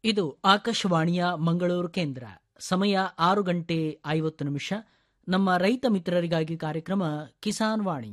ಇದು ಆಕಾಶವಾಣಿಯ ಮಂಗಳೂರು ಕೇಂದ್ರ ಸಮಯ ಆರು ಗಂಟೆ ಐವತ್ತು ನಿಮಿಷ ನಮ್ಮ ರೈತ ಮಿತ್ರರಿಗಾಗಿ ಕಾರ್ಯಕ್ರಮ ಕಿಸಾನ್ ವಾಣಿ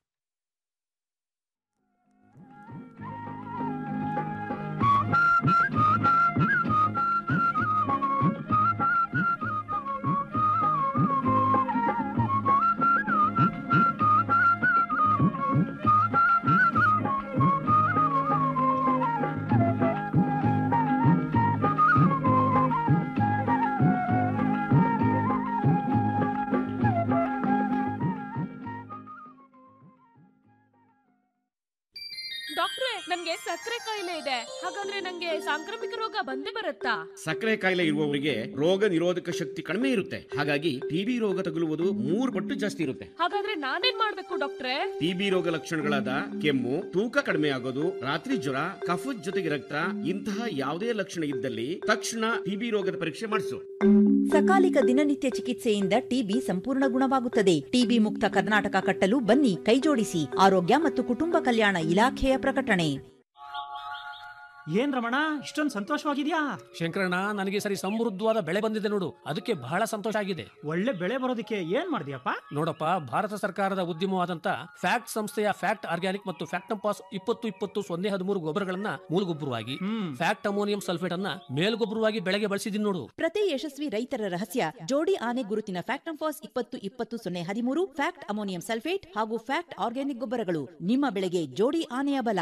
ಡಾಕ್ಟ್ರೆ ನನ್ಗೆ ಸಕ್ಕರೆ ಕಾಯಿಲೆ ಇದೆ ಹಾಗಂದ್ರೆ ನಂಗೆ ಸಾಂಕ್ರಾಮಿಕ ರೋಗ ಬಂದೇ ಬರುತ್ತಾ ಸಕ್ಕರೆ ಕಾಯಿಲೆ ಇರುವವರಿಗೆ ರೋಗ ನಿರೋಧಕ ಶಕ್ತಿ ಕಡಿಮೆ ಇರುತ್ತೆ ಹಾಗಾಗಿ ಟಿಬಿ ರೋಗ ತಗುಲುವುದು ಮೂರು ಪಟ್ಟು ಜಾಸ್ತಿ ಇರುತ್ತೆ ಹಾಗಾದ್ರೆ ನಾನೇನ್ ಮಾಡ್ಬೇಕು ಡಾಕ್ಟ್ರೆ ಟಿಬಿ ರೋಗ ಲಕ್ಷಣಗಳಾದ ಕೆಮ್ಮು ತೂಕ ಕಡಿಮೆ ಆಗೋದು ರಾತ್ರಿ ಜ್ವರ ಕಫದ ಜೊತೆಗೆ ರಕ್ತ ಇಂತಹ ಯಾವುದೇ ಲಕ್ಷಣ ಇದ್ದಲ್ಲಿ ತಕ್ಷಣ ಟಿಬಿ ರೋಗದ ಪರೀಕ್ಷೆ ಮಾಡಿಸು ಸಕಾಲಿಕ ದಿನನಿತ್ಯ ಚಿಕಿತ್ಸೆಯಿಂದ ಟಿಬಿ ಸಂಪೂರ್ಣ ಗುಣವಾಗುತ್ತದೆ ಟಿಬಿ ಮುಕ್ತ ಕರ್ನಾಟಕ ಕಟ್ಟಲು ಬನ್ನಿ ಕೈಜೋಡಿಸಿ ಆರೋಗ್ಯ ಮತ್ತು ಕುಟುಂಬ ಕಲ್ಯಾಣ ಇಲಾಖೆಯ ಪ್ರಕಟಣೆ ಏನ್ ರಮಣ ಇಷ್ಟೊಂದು ಸಂತೋಷವಾಗಿದ್ಯಾ ಶಂಕರಣ್ಣ ನನಗೆ ಈ ಸರಿ ಸಮೃದ್ಧವಾದ ಬೆಳೆ ಬಂದಿದೆ ನೋಡು ಅದಕ್ಕೆ ಬಹಳ ಸಂತೋಷ ಆಗಿದೆ ಒಳ್ಳೆ ಬೆಳೆ ಬರೋದಕ್ಕೆ ಏನ್ ಮಾಡಿದ್ಯಪ್ಪ ನೋಡಪ್ಪ ಭಾರತ ಸರ್ಕಾರದ ಉದ್ಯಮವಾದಂತ ಫ್ಯಾಕ್ಟ್ ಸಂಸ್ಥೆಯ ಫ್ಯಾಕ್ಟ್ ಆರ್ಗ್ಯಾನಿಕ್ ಮತ್ತು ಫ್ಯಾಕ್ಟಂಪಾಸ್ ಇಪ್ಪತ್ತು ಇಪ್ಪತ್ತು ಸೊನ್ನೆ ಹದಿಮೂರು ಗೊಬ್ಬರಗಳನ್ನ ಮೂಲಗೊಬ್ಬರವಾಗಿ ಹ್ಮ್ ಫ್ಯಾಕ್ಟ್ ಅಮೋನಿಯಂ ಸಲ್ಫೇಟ್ ಅನ್ನ ಮೇಲ್ಗೊಬ್ಬರವಾಗಿ ಬೆಳೆಗೆ ಬಳಸಿದೀನಿ ನೋಡು ಪ್ರತಿ ಯಶಸ್ವಿ ರೈತರ ರಹಸ್ಯ ಜೋಡಿ ಆನೆ ಗುರುತಿನ ಫ್ಯಾಕ್ಟಂಫಾಸ್ ಇಪ್ಪತ್ತು ಇಪ್ಪತ್ತು ಸೊನ್ನೆ ಹದಿಮೂರು ಫ್ಯಾಕ್ಟ್ ಅಮೋನಿಯಂ ಸಲ್ಫೇಟ್ ಹಾಗೂ ಫ್ಯಾಕ್ಟ್ ಆರ್ಗ್ಯಾನಿಕ್ ಗೊಬ್ಬರಗಳು ನಿಮ್ಮ ಬೆಳೆಗೆ ಜೋಡಿ ಆನೆಯ ಬಲ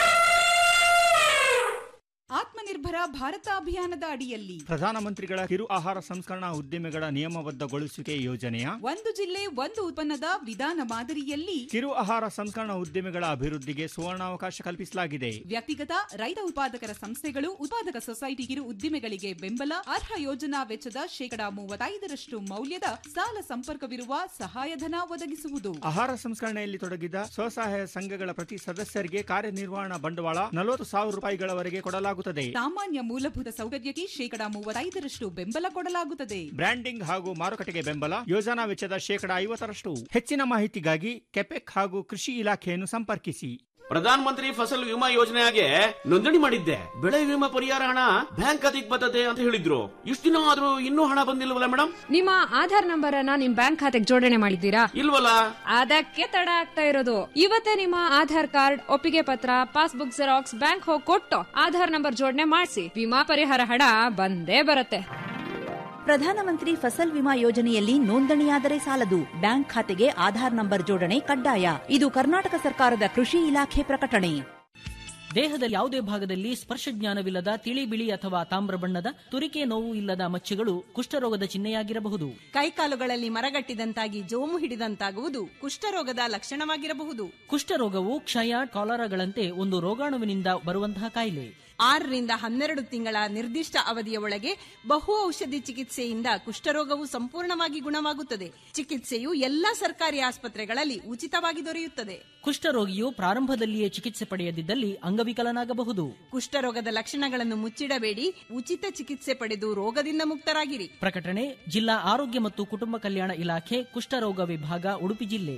ಆತ್ಮನಿರ್ಭರ ಭಾರತ ಅಭಿಯಾನದ ಅಡಿಯಲ್ಲಿ ಪ್ರಧಾನಮಂತ್ರಿಗಳ ಕಿರು ಆಹಾರ ಸಂಸ್ಕರಣಾ ಉದ್ದಿಮೆಗಳ ನಿಯಮಬದ್ಧಗೊಳಿಸುವಿಕೆ ಯೋಜನೆಯ ಒಂದು ಜಿಲ್ಲೆ ಒಂದು ಉತ್ಪನ್ನದ ವಿಧಾನ ಮಾದರಿಯಲ್ಲಿ ಕಿರು ಆಹಾರ ಸಂಸ್ಕರಣಾ ಉದ್ದಿಮೆಗಳ ಅಭಿವೃದ್ಧಿಗೆ ಸುವರ್ಣಾವಕಾಶ ಕಲ್ಪಿಸಲಾಗಿದೆ ವ್ಯಕ್ತಿಗತ ರೈತ ಉತ್ಪಾದಕರ ಸಂಸ್ಥೆಗಳು ಉತ್ಪಾದಕ ಸೊಸೈಟಿ ಕಿರು ಉದ್ದಿಮೆಗಳಿಗೆ ಬೆಂಬಲ ಅರ್ಹ ಯೋಜನಾ ವೆಚ್ಚದ ಶೇಕಡಾ ಮೂವತ್ತೈದರಷ್ಟು ಮೌಲ್ಯದ ಸಾಲ ಸಂಪರ್ಕವಿರುವ ಸಹಾಯಧನ ಒದಗಿಸುವುದು ಆಹಾರ ಸಂಸ್ಕರಣೆಯಲ್ಲಿ ತೊಡಗಿದ ಸ್ವಸಹಾಯ ಸಂಘಗಳ ಪ್ರತಿ ಸದಸ್ಯರಿಗೆ ಕಾರ್ಯನಿರ್ವಹಣಾ ಬಂಡವಾಳ ನಲವತ್ತು ಸಾವಿರ ರೂಪಾಯಿಗಳವರೆಗೆ ಕೊಡಲಾಗುತ್ತದೆ ಸಾಮಾನ್ಯ ಮೂಲಭೂತ ಸೌಕರ್ಯಕ್ಕೆ ಶೇಕಡಾ ಮೂವತ್ತೈದರಷ್ಟು ಬೆಂಬಲ ಕೊಡಲಾಗುತ್ತದೆ ಬ್ರ್ಯಾಂಡಿಂಗ್ ಹಾಗೂ ಮಾರುಕಟ್ಟೆಗೆ ಬೆಂಬಲ ಯೋಜನಾ ವೆಚ್ಚದ ಶೇಕಡಾ ಐವತ್ತರಷ್ಟು ಹೆಚ್ಚಿನ ಮಾಹಿತಿಗಾಗಿ ಕೆಪೆಕ್ ಹಾಗೂ ಕೃಷಿ ಇಲಾಖೆಯನ್ನು ಸಂಪರ್ಕಿಸಿ ಪ್ರಧಾನ ಮಂತ್ರಿ ಫಸಲ್ ವಿಮಾ ಯೋಜನೆಗೆ ನೋಂದಣಿ ಮಾಡಿದ್ದೆ ಬೆಳೆ ವಿಮಾ ಪರಿಹಾರ ಹಣ ಬ್ಯಾಂಕ್ ಖಾತೆಗೆ ಬರ್ತದೆ ಅಂತ ಹೇಳಿದ್ರು ಇಷ್ಟು ದಿನ ಆದ್ರೂ ಇನ್ನೂ ಹಣ ಬಂದಿಲ್ವಲ್ಲ ಮೇಡಮ್ ನಿಮ್ಮ ಆಧಾರ್ ನಂಬರ್ ಅನ್ನ ನಿಮ್ ಬ್ಯಾಂಕ್ ಖಾತೆಗೆ ಜೋಡಣೆ ಮಾಡಿದ್ದೀರಾ ಇಲ್ವಲ್ಲ ಅದಕ್ಕೆ ತಡ ಆಗ್ತಾ ಇರೋದು ಇವತ್ತೇ ನಿಮ್ಮ ಆಧಾರ್ ಕಾರ್ಡ್ ಒಪ್ಪಿಗೆ ಪತ್ರ ಪಾಸ್ಬುಕ್ ಜೆರಾಕ್ಸ್ ಬ್ಯಾಂಕ್ ಹೋಗಿ ಕೊಟ್ಟು ಆಧಾರ್ ನಂಬರ್ ಜೋಡಣೆ ಮಾಡಿಸಿ ವಿಮಾ ಪರಿಹಾರ ಹಣ ಬಂದೇ ಬರುತ್ತೆ ಪ್ರಧಾನಮಂತ್ರಿ ಫಸಲ್ ವಿಮಾ ಯೋಜನೆಯಲ್ಲಿ ನೋಂದಣಿಯಾದರೆ ಸಾಲದು ಬ್ಯಾಂಕ್ ಖಾತೆಗೆ ಆಧಾರ್ ನಂಬರ್ ಜೋಡಣೆ ಕಡ್ಡಾಯ ಇದು ಕರ್ನಾಟಕ ಸರ್ಕಾರದ ಕೃಷಿ ಇಲಾಖೆ ಪ್ರಕಟಣೆ ದೇಹದ ಯಾವುದೇ ಭಾಗದಲ್ಲಿ ಸ್ಪರ್ಶ ಜ್ಞಾನವಿಲ್ಲದ ತಿಳಿ ಬಿಳಿ ಅಥವಾ ತಾಮ್ರ ಬಣ್ಣದ ತುರಿಕೆ ನೋವು ಇಲ್ಲದ ಮಚ್ಚೆಗಳು ಕುಷ್ಠರೋಗದ ಚಿಹ್ನೆಯಾಗಿರಬಹುದು ಕೈಕಾಲುಗಳಲ್ಲಿ ಮರಗಟ್ಟಿದಂತಾಗಿ ಜೋಮು ಹಿಡಿದಂತಾಗುವುದು ಕುಷ್ಠರೋಗದ ಲಕ್ಷಣವಾಗಿರಬಹುದು ಕುಷ್ಠರೋಗವು ಕ್ಷಯ ಕಾಲರಾಗಳಂತೆ ಒಂದು ರೋಗಾಣುವಿನಿಂದ ಬರುವಂತಹ ಕಾಯಿಲೆ ಆರರಿಂದ ಹನ್ನೆರಡು ತಿಂಗಳ ನಿರ್ದಿಷ್ಟ ಅವಧಿಯ ಒಳಗೆ ಬಹು ಔಷಧಿ ಚಿಕಿತ್ಸೆಯಿಂದ ಕುಷ್ಠರೋಗವು ಸಂಪೂರ್ಣವಾಗಿ ಗುಣವಾಗುತ್ತದೆ ಚಿಕಿತ್ಸೆಯು ಎಲ್ಲಾ ಸರ್ಕಾರಿ ಆಸ್ಪತ್ರೆಗಳಲ್ಲಿ ಉಚಿತವಾಗಿ ದೊರೆಯುತ್ತದೆ ಕುಷ್ಠರೋಗಿಯು ಪ್ರಾರಂಭದಲ್ಲಿಯೇ ಚಿಕಿತ್ಸೆ ಪಡೆಯದಿದ್ದಲ್ಲಿ ಅಂಗವಿಕಲನಾಗಬಹುದು ಕುಷ್ಠರೋಗದ ಲಕ್ಷಣಗಳನ್ನು ಮುಚ್ಚಿಡಬೇಡಿ ಉಚಿತ ಚಿಕಿತ್ಸೆ ಪಡೆದು ರೋಗದಿಂದ ಮುಕ್ತರಾಗಿರಿ ಪ್ರಕಟಣೆ ಜಿಲ್ಲಾ ಆರೋಗ್ಯ ಮತ್ತು ಕುಟುಂಬ ಕಲ್ಯಾಣ ಇಲಾಖೆ ಕುಷ್ಠರೋಗ ವಿಭಾಗ ಉಡುಪಿ ಜಿಲ್ಲೆ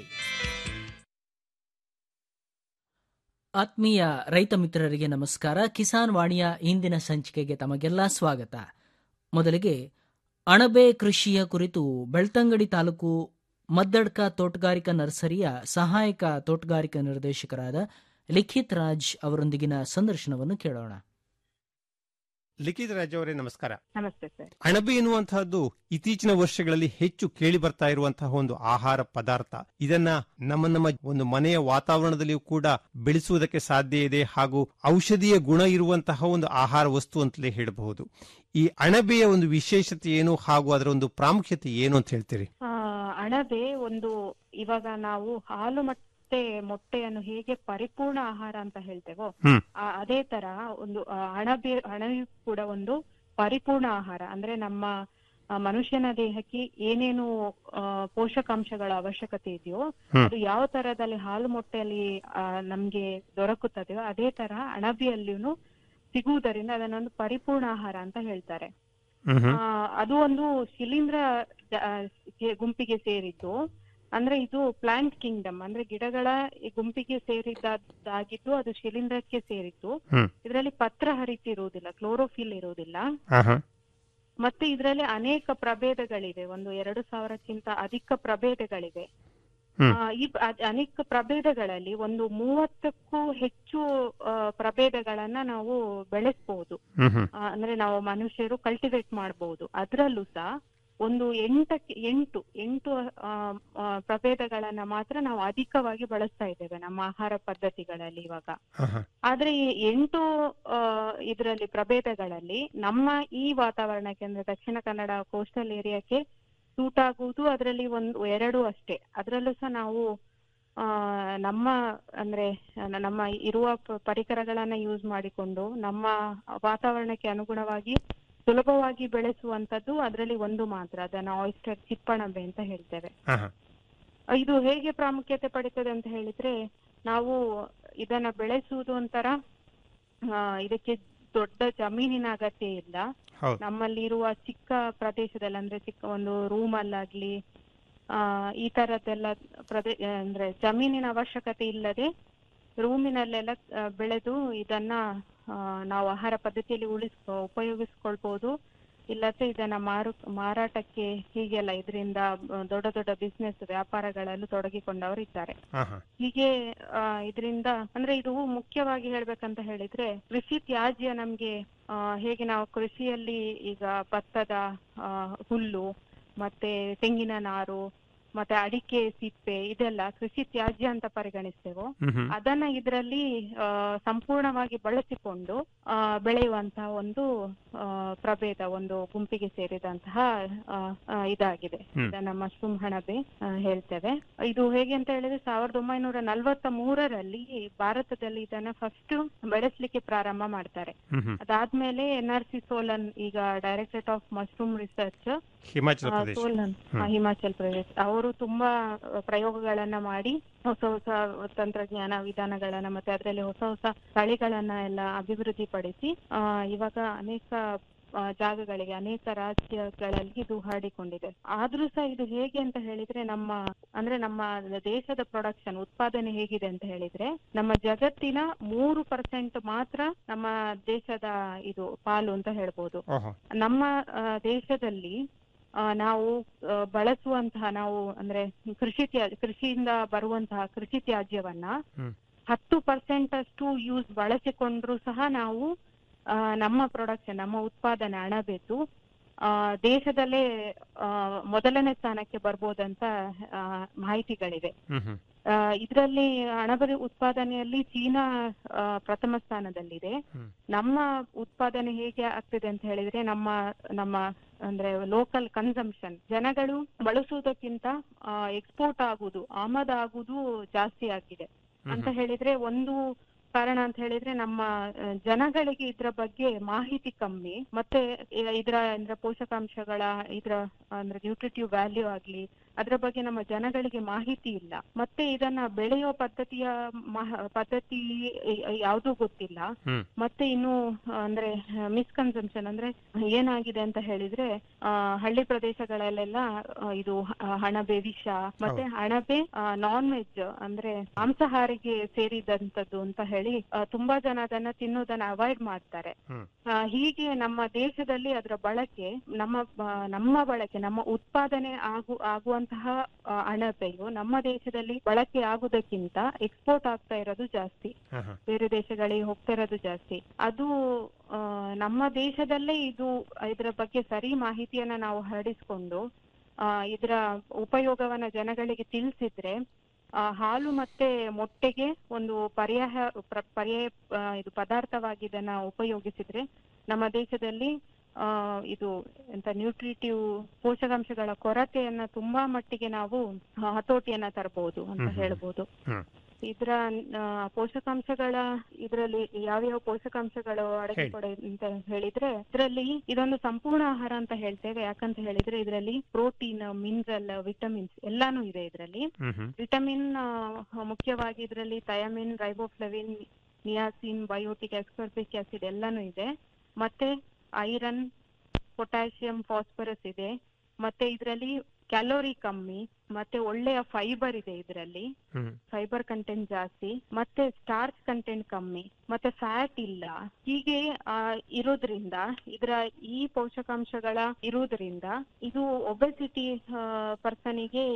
ಆತ್ಮೀಯ ರೈತ ಮಿತ್ರರಿಗೆ ನಮಸ್ಕಾರ ಕಿಸಾನ್ ವಾಣಿಯ ಇಂದಿನ ಸಂಚಿಕೆಗೆ ತಮಗೆಲ್ಲ ಸ್ವಾಗತ ಮೊದಲಿಗೆ ಅಣಬೆ ಕೃಷಿಯ ಕುರಿತು ಬೆಳ್ತಂಗಡಿ ತಾಲೂಕು ಮದ್ದಡ್ಕ ತೋಟಗಾರಿಕಾ ನರ್ಸರಿಯ ಸಹಾಯಕ ತೋಟಗಾರಿಕಾ ನಿರ್ದೇಶಕರಾದ ಲಿಖಿತ್ ರಾಜ್ ಅವರೊಂದಿಗಿನ ಸಂದರ್ಶನವನ್ನು ಕೇಳೋಣ ಲಿಖಿತ್ ರಾಜ್ ಅವರೇ ನಮಸ್ಕಾರ ನಮಸ್ತೆ ಸರ್ ಅಣಬೆ ಎನ್ನುವಂತಹದ್ದು ಇತ್ತೀಚಿನ ವರ್ಷಗಳಲ್ಲಿ ಹೆಚ್ಚು ಕೇಳಿ ಬರ್ತಾ ಇರುವಂತಹ ಒಂದು ಆಹಾರ ಪದಾರ್ಥ ಇದನ್ನ ನಮ್ಮ ನಮ್ಮ ಒಂದು ಮನೆಯ ವಾತಾವರಣದಲ್ಲಿಯೂ ಕೂಡ ಬೆಳೆಸುವುದಕ್ಕೆ ಸಾಧ್ಯ ಇದೆ ಹಾಗೂ ಔಷಧೀಯ ಗುಣ ಇರುವಂತಹ ಒಂದು ಆಹಾರ ವಸ್ತು ಅಂತಲೇ ಹೇಳಬಹುದು ಈ ಅಣಬೆಯ ಒಂದು ವಿಶೇಷತೆ ಏನು ಹಾಗೂ ಅದರ ಒಂದು ಪ್ರಾಮುಖ್ಯತೆ ಏನು ಅಂತ ಹೇಳ್ತೀರಿ ಆ, ಅಣಬೆ ಒಂದು ಇವಾಗ ನಾವು ಹಾಲು ಮತ್ತೆ ಮೊಟ್ಟೆಯನ್ನು ಹೇಗೆ ಪರಿಪೂರ್ಣ ಆಹಾರ ಅಂತ ಹೇಳ್ತೇವೋ ಹ್ಮ್. ಆ, ಅದೇ ತರ ಒಂದು ಆ, ಅಣಬೆ ಅಣಬೆಯು ಕೂಡ ಒಂದು ಪರಿಪೂರ್ಣ ಆಹಾರ ಅಂದ್ರೆ ನಮ್ಮ ಆ, ಮನುಷ್ಯನ ದೇಹಕ್ಕೆ ಏನೇನು ಆ, ಪೋಷಕಾಂಶಗಳ ಅವಶ್ಯಕತೆ ಇದೆಯೋ ಹ್ಮ್. ಅದು ಯಾವ ತರದಲ್ಲಿ ಹಾಲು ಮೊಟ್ಟೆಯಲ್ಲಿ ಆ, ನಮ್ಗೆ ದೊರಕುತ್ತದೆಯೋ ಅದೇ ತರ ಅಣಬೆಯಲ್ಲಿಯೂ ಸಿಗುವುದರಿಂದ ಅದನ್ನೊಂದು ಪರಿಪೂರ್ಣ ಆಹಾರ ಅಂತ ಹೇಳ್ತಾರೆ ಹ್ಮ್ ಆ, ಅದು ಒಂದು ಶಿಲೀಂಧ್ರ ಜ- ಆ, ಗೆ- ಗುಂಪಿಗೆ ಸೇರಿದ್ದು ಅಂದ್ರೆ ಇದು ಪ್ಲಾಂಟ್ ಕಿಂಗ್ಡಮ್ ಅಂದ್ರೆ ಗಿಡಗಳ ಈ ಗುಂಪಿಗೆ ಸೇರಿದ್ದಾಗಿದ್ದು ಅದು ಶಿಲೀಂಧ್ರಕ್ಕೆ ಸೇರಿದ್ದು ಹ್ಮ್. ಇದರಲ್ಲಿ ಪತ್ರ ಹರಿತಿರುವುದಿಲ್ಲ ಕ್ಲೋರೋಫಿಲ್ ಇರುವುದಿಲ್ಲ ಆಹಾ. ಮತ್ತೆ ಇದರಲ್ಲಿ ಅನೇಕ ಪ್ರಭೇದಗಳಿವೆ ಒಂದು ಎರಡು ಸಾವಿರಕ್ಕಿಂತ ಅಧಿಕ ಪ್ರಭೇದಗಳಿವೆ ಹ್ಮ್. ಆ, ಈ ಪ್ರ- ಅದ್- ಅನೇಕ ಪ್ರಭೇದಗಳಲ್ಲಿ ಒಂದು ಮೂವತ್ತಕ್ಕೂ ಹೆಚ್ಚು ಆ, ಪ್ರಭೇದಗಳನ್ನ ನಾವು ಬೆಳೆಸಬಹುದು ಹ್ಮ್ ಹ್ಮ್. ಅಂದ್ರೆ ನಾವು ಮನುಷ್ಯರು ಕಲ್ಟಿವೇಟ್ ಮಾಡಬಹುದು ಅದರಲ್ಲೂ ಸಹ ಒಂದು ಎಂಟಕ್ಕೆ ಎಂಟು ಎಂಟು ಆ, ಆ, ಪ್ರಭೇದಗಳನ್ನ ಮಾತ್ರ ನಾವು ಅಧಿಕವಾಗಿ ಬಳಸ್ತಾ ಇದ್ದೇವೆ ನಮ್ಮ ಆಹಾರ ಪದ್ಧತಿಗಳಲ್ಲಿ ಇವಾಗ ಆಹಾ. ಆದ್ರೆ ಈ ಎಂಟು ಆ, ಇದರಲ್ಲಿ ಪ್ರಭೇದಗಳಲ್ಲಿ ನಮ್ಮ ಈ ವಾತಾವರಣಕ್ಕೆ ಅಂದ್ರೆ ದಕ್ಷಿಣ ಕನ್ನಡ ಕೋಸ್ಟಲ್ ಏರಿಯಾಕ್ಕೆ ಸೂಟ್ ಆಗುವುದು ಅದರಲ್ಲಿ ಒಂದು ಎರಡು ಅಷ್ಟೇ ಅದರಲ್ಲೂ ಸಹ ನಾವು ಆ ನಮ್ಮ ಅಂದ್ರೆ ನ- ನಮ್ಮ ಇರುವ ಪ- ಪರಿಕರಗಳನ್ನ ಯೂಸ್ ಮಾಡಿಕೊಂಡು ನಮ್ಮ ವಾತಾವರಣಕ್ಕೆ ಅನುಗುಣವಾಗಿ ಸುಲಭವಾಗಿ ಬೆಳೆಸುವಂತದ್ದು ಅದರಲ್ಲಿ ಒಂದು ಮಾತ್ರ ಅದನ್ನ ಆಯಿಸ್ಟರ್ ಚಿಪ್ಪಣಬೆ ಅಂತ ಹೇಳ್ತೇವೆ ಆಹಾ. ಇದು ಹೇಗೆ ಪ್ರಾಮುಖ್ಯತೆ ಪಡೀತದೆ ಅಂತ ಹೇಳಿದ್ರೆ ನಾವು ಇದನ್ನ ಬೆಳೆಸುವುದು ಒಂಥರ ಆ, ಇದಕ್ಕೆ ದೊಡ್ಡ ಜಮೀನಿನ ಅಗತ್ಯ ಇಲ್ಲ ಹೌದು. ನಮ್ಮಲ್ಲಿ ಇರುವ ಚಿಕ್ಕ ಪ್ರದೇಶದಲ್ಲಿ ಅಂದ್ರೆ ಚಿಕ್ಕ ಒಂದು ರೂಮ್ ಅಲ್ಲಾಗ್ಲಿ ಆ ಈ ತರದ್ದೆಲ್ಲ ಪ್ರದೇ ಅಂದ್ರೆ ಜಮೀನಿನ ಅವಶ್ಯಕತೆ ಇಲ್ಲದೆ ರೂಮಿನಲ್ಲೆಲ್ಲ ಆ, ಬೆಳೆದು ಇದನ್ನ ಆ, ನಾವು ಆಹಾರ ಪದ್ಧತಿಯಲ್ಲಿ ಉಳಿಸ್ಕೊ ಉಪಯೋಗಿಸ್ಕೊಳ್ಬಹುದು ಇಲ್ಲದ್ರೆ ಇದನ್ನ ಮಾರು ಮಾರಾಟಕ್ಕೆ ಹೀಗೆಲ್ಲ ಇದರಿಂದ ದೊಡ್ಡ ದೊಡ್ಡ ಬಿಸ್ನೆಸ್ ವ್ಯಾಪಾರಗಳಲ್ಲೂ ತೊಡಗಿಕೊಂಡವರು ಇದ್ದಾರೆ ಆಹಾ. ಹೀಗೆ ಆ, ಇದರಿಂದ ಅಂದ್ರೆ ಇದು ಮುಖ್ಯವಾಗಿ ಹೇಳ್ಬೇಕಂತ ಹೇಳಿದ್ರೆ ಕೃಷಿ ತ್ಯಾಜ್ಯ ನಮ್ಗೆ ಆ, ಹೇಗೆ ನಾವು ಕೃಷಿಯಲ್ಲಿ ಈಗ ಭತ್ತದ ಆ, ಹುಲ್ಲು ಮತ್ತೆ ತೆಂಗಿನ ನಾರು ಮತ್ತೆ ಅಡಿಕೆ ಸಿಪ್ಪೆ ಇದೆಲ್ಲ ಕೃಷಿ ತ್ಯಾಜ್ಯ ಅಂತ ಪರಿಗಣಿಸ್ತೇವೋ ಹ್ಮ್ ಹ್ಮ್. ಅದನ್ನ ಇದರಲ್ಲಿ ಆ, ಸಂಪೂರ್ಣವಾಗಿ ಬಳಸಿಕೊಂಡು ಆ, ಬೆಳೆಯುವಂತಹ ಒಂದು ಆ, ಪ್ರಭೇದ ಒಂದು ಗುಂಪಿಗೆ ಸೇರಿದಂತಹ ಆ, ಆ, ಇದಾಗಿದೆ ಹ್ಮ್. ಇದನ್ನ ಮಶ್ರೂಮ್ ಹಣಬೆ ಆ, ಹೇಳ್ತೇವೆ ಇದು ಹೇಗೆ ಅಂತ ಹೇಳಿದ್ರೆ ಸಾವಿರದ ಒಂಬೈನೂರ ನಲವತ್ತ ಮೂರರಲ್ಲಿ ಭಾರತದಲ್ಲಿ ಇದನ್ನ ಫಸ್ಟ್ ಬೆಳೆಸ್ಲಿಕ್ಕೆ ಪ್ರಾರಂಭ ಮಾಡ್ತಾರೆ ಹ್ಮ್ ಹ್ಮ್. ಅದಾದ್ಮೇಲೆ ಎನ್ ಆರ್ ಸಿ ಸೋಲನ್ ಈಗ directorate of mushroom research Himachal Pradesh Solan ಹ್ಮ್. ಆ, ಹಿಮಾಚಲ್ ಪ್ರದೇಶ್ ಅವರು ತುಂಬಾ ಆ, ಪ್ರಯೋಗಗಳನ್ನ ಮಾಡಿ ಹೊಸ ಹೊಸ ತಂತ್ರಜ್ಞಾನ ವಿಧಾನಗಳನ್ನ ಮತ್ತೆ ಅದರಲ್ಲಿ ಹೊಸ ಹೊಸ ತಳಿಗಳನ್ನ ಎಲ್ಲ ಅಭಿವೃದ್ಧಿಪಡಿಸಿ ಆ, ಇವಾಗ ಅನೇಕ ಆ, ಜಾಗಗಳಿಗೆ ಅನೇಕ ರಾಜ್ಯಗಳಲ್ಲಿ ಇದು ಹರಡಿಕೊಂಡಿದೆ ಆದ್ರೂ ಸಹ ಇದು ಹೇಗೆ ಅಂತ ಹೇಳಿದ್ರೆ ನಮ್ಮ ಅಂದ್ರೆ ನಮ್ಮ ದೇಶದ ಪ್ರೊಡಕ್ಷನ್ ಉತ್ಪಾದನೆ ಹೇಗಿದೆ ಅಂತ ಹೇಳಿದ್ರೆ ನಮ್ಮ ಜಗತ್ತಿನ ಮೂರು ಪರ್ಸೆಂಟ್ ಮಾತ್ರ ನಮ್ಮ ದೇಶದ ಇದು ಪಾಲು ಅಂತ ಹೇಳ್ಬೋದು ಓಹೋ ನಮ್ಮ ಆ, ದೇಶದಲ್ಲಿ ಆ, ನಾವು ಆ, ಬಳಸುವಂತಹ ನಾವು ಅಂದ್ರೆ ಕೃಷಿ ತ್ಯಾಜ್ಯ ಕೃಷಿಯಿಂದ ಬರುವಂತಹ ಕೃಷಿ ತ್ಯಾಜ್ಯವನ್ನ ಹ್ಮ್. ಹತ್ತು ಪರ್ಸೆಂಟ್ ಅಷ್ಟು ಯೂಸ್ ಬಳಸಿಕೊಂಡ್ರು ಸಹ ನಾವು ಆ, ನಮ್ಮ ಪ್ರೊಡಕ್ಷನ್ ನಮ್ಮ ಉತ್ಪಾದನೆ ಹಣಬೆದ್ದು ಆ, ದೇಶದಲ್ಲೇ ಆ, ಮೊದಲನೇ ಸ್ಥಾನಕ್ಕೆ ಬರ್ಬೋದಂತ ಆ, ಮಾಹಿತಿಗಳಿವೆ ಹ್ಮ್ ಹ್ಮ್. ಇದರಲ್ಲಿ ಅಣಬೆ ಉತ್ಪಾದನೆಯಲ್ಲಿ ಚೀನಾ ಆ, ಪ್ರಥಮ ಸ್ಥಾನದಲ್ಲಿದೆ ಹ್ಮ್. ನಮ್ಮ ಉತ್ಪಾದನೆ ಹೇಗೆ ಆಗ್ತಿದೆ ಅಂತ ಹೇಳಿದ್ರೆ ನಮ್ಮ ನಮ್ಮ ಅಂದ್ರೆ ಲೋಕಲ್ ಕನ್ಸಂಪ್ಷನ್ ಜನಗಳು ಬಳಸುವುದಕ್ಕಿಂತ ಎಕ್ಸ್ಪೋರ್ಟ್ ಆಗುದು ಆಮದಾಗುವುದು ಜಾಸ್ತಿ ಆಗಿದೆ ಅಂತ ಹೇಳಿದ್ರೆ ಒಂದು ಕಾರಣ ಅಂತ ಹೇಳಿದ್ರೆ ನಮ್ಮ ಆ, ಜನಗಳಿಗೆ ಇದ್ರ ಬಗ್ಗೆ ಮಾಹಿತಿ ಕಮ್ಮಿ ಮತ್ತೆ ಇ- ಇದ್ರ ಅಂದ್ರೆ ಪೋಷಕಾಂಶಗಳ ಇದ್ರ ಅಂದ್ರೆ ನ್ಯೂಟ್ರಿಟಿವ್ ವ್ಯಾಲ್ಯೂ ಆಗ್ಲಿ ಅದ್ರ ಬಗ್ಗೆ ನಮ್ಮ ಜನಗಳಿಗೆ ಮಾಹಿತಿ ಇಲ್ಲ ಮತ್ತೆ ಇದನ್ನ ಬೆಳೆಯೋ ಪದ್ಧತಿಯ ಮಹ- ಪದ್ಧತಿ ಯಾವುದು ಗೊತ್ತಿಲ್ಲ ಹ್ಮ್. ಮತ್ತೆ ಇನ್ನು ಆ, ಅಂದ್ರೆ ಮಿಸ್ಕನ್ಸಂಪ್ಷನ್ ಅಂದ್ರೆ ಏನಾಗಿದೆ ಅಂತ ಹೇಳಿದ್ರೆ ಆ, ಹಳ್ಳಿ ಪ್ರದೇಶಗಳಲ್ಲೆಲ್ಲ ಆ, ಇದು ಹ- ಹಣಬೆ ವಿಷ ಮತ್ತೆ ಹಣಬೆ ನಾನ್ ವೆಜ್ ಅಂದ್ರೆ ಮಾಂಸಾಹಾರಿಗೆ ಸೇರಿದಂತದ್ದು ಅಂತ ಹೇಳಿ ಆ, ತುಂಬಾ ಜನ ಅದನ್ನ ತಿನ್ನೋದನ್ನ ಅವಾಯ್ಡ್ ಮಾಡ್ತಾರೆ ಹ್ಮ್. ಆ, ಹೀಗೆ ನಮ್ಮ ದೇಶದಲ್ಲಿ ಅದರ ಬಳಕೆ ನಮ್ಮ ಆ, ನಮ್ಮ ಬಳಕೆ ನಮ್ಮ ಉತ್ಪಾದನೆ ಆಗು ಆಗುವಂತಹ ಆ, ಅಣಬೆಯು ನಮ್ಮ ದೇಶದಲ್ಲಿ ಬಳಕೆ ಆಗುವುದಕ್ಕಿಂತ ಎಕ್ಸ್ಪೋರ್ಟ್ ಆಗ್ತಾ ಇರೋದು ಜಾಸ್ತಿ ಆಹಾ. ಬೇರೆ ದೇಶಗಳಿಗೆ ಹೋಗ್ತಾ ಇರೋದು ಜಾಸ್ತಿ ಅದು ಆ, ನಮ್ಮ ದೇಶದಲ್ಲೇ ಇದು ಇದರ ಬಗ್ಗೆ ಸರಿ ಮಾಹಿತಿಯನ್ನ ನಾವು ಹರಡಿಸ್ಕೊಂಡು ಆ, ಇದರ ಉಪಯೋಗವನ್ನ ಜನಗಳಿಗೆ ತಿಳಿಸಿದ್ರೆ ಆ, ಹಾಲು ಮತ್ತೆ ಮೊಟ್ಟೆಗೆ ಒಂದು ಪರ್ಯಾಯ ಪ್ರ- ಪರ್ಯಾಯ ಆ, ಇದು ಪದಾರ್ಥವಾಗಿ ಇದನ್ನ ಉಪಯೋಗಿಸಿದ್ರೆ ನಮ್ಮ ದೇಶದಲ್ಲಿ ಆ, ಇದು ಎಂತ ನ್ಯೂಟ್ರಿಟಿವ್ ಪೋಷಕಾಂಶಗಳ ಕೊರತೆಯನ್ನ ತುಂಬಾ ಮಟ್ಟಿಗೆ ನಾವು ಆ, ಹತೋಟಿಯನ್ನ ತರಬಹುದು ಅಂತ ಹ್ಮ್ ಹ್ಮ್. ಹೇಳ್ಬೋದು ಹ್ಮ್. ಇದ್ರ ಆ, ಪೋಷಕಾಂಶಗಳ ಇದರಲ್ಲಿ ಯಾವ್ಯಾವ ಪೋಷಕಾಂಶಗಳು ಅಡಗಿಕೊಡೆ ಅಂತ ಹೇಳಿದ್ರೆ ಇದರಲ್ಲಿ ಇದೊಂದು ಸಂಪೂರ್ಣ ಆಹಾರ ಅಂತ ಹೇಳ್ತೇವೆ ಯಾಕಂತ ಹೇಳಿದ್ರೆ ಇದರಲ್ಲಿ ಪ್ರೋಟೀನ್ ಮಿನರಲ್ ವಿಟಮಿನ್ಸ್ ಎಲ್ಲಾನು ಇದೆ ಇದರಲ್ಲಿ ಹ್ಮ್ ಹ್ಮ್. ವಿಟಮಿನ್ ಮುಖ್ಯವಾಗಿ ಇದರಲ್ಲಿ thiamine riboflavin niacin biotic ascorbic acid ಎಲ್ಲಾನು ಇದೆ ಮತ್ತೆ ಐರನ್ ಪೊಟ್ಯಾಷಿಯಂ ಫಾಸ್ಫರಸ್ ಇದೆ ಮತ್ತೆ ಇದರಲ್ಲಿ ಕ್ಯಾಲೋರಿ ಕಮ್ಮಿ ಮತ್ತೆ ಒಳ್ಳೆಯ ಫೈಬರ್ ಇದೆ ಇದರಲ್ಲಿ ಹ್ಮ್ ಫೈಬರ್ ಕಂಟೆಂಟ್ ಜಾಸ್ತಿ ಮತ್ತೆ ಸ್ಟಾರ್ಚ್ ಕಂಟೆಂಟ್ ಕಮ್ಮಿ ಮತ್ತೆ ಫ್ಯಾಟ್ ಇಲ್ಲ ಹೀಗೆ ಆ, ಇರೋದ್ರಿಂದ ಇದರ ಈ ಪೋಷಕಾಂಶಗಳ ಇರುವುದರಿಂದ ಇದು ಒಬೆಸಿಟಿ ಪರ್ಸನಿಗೆ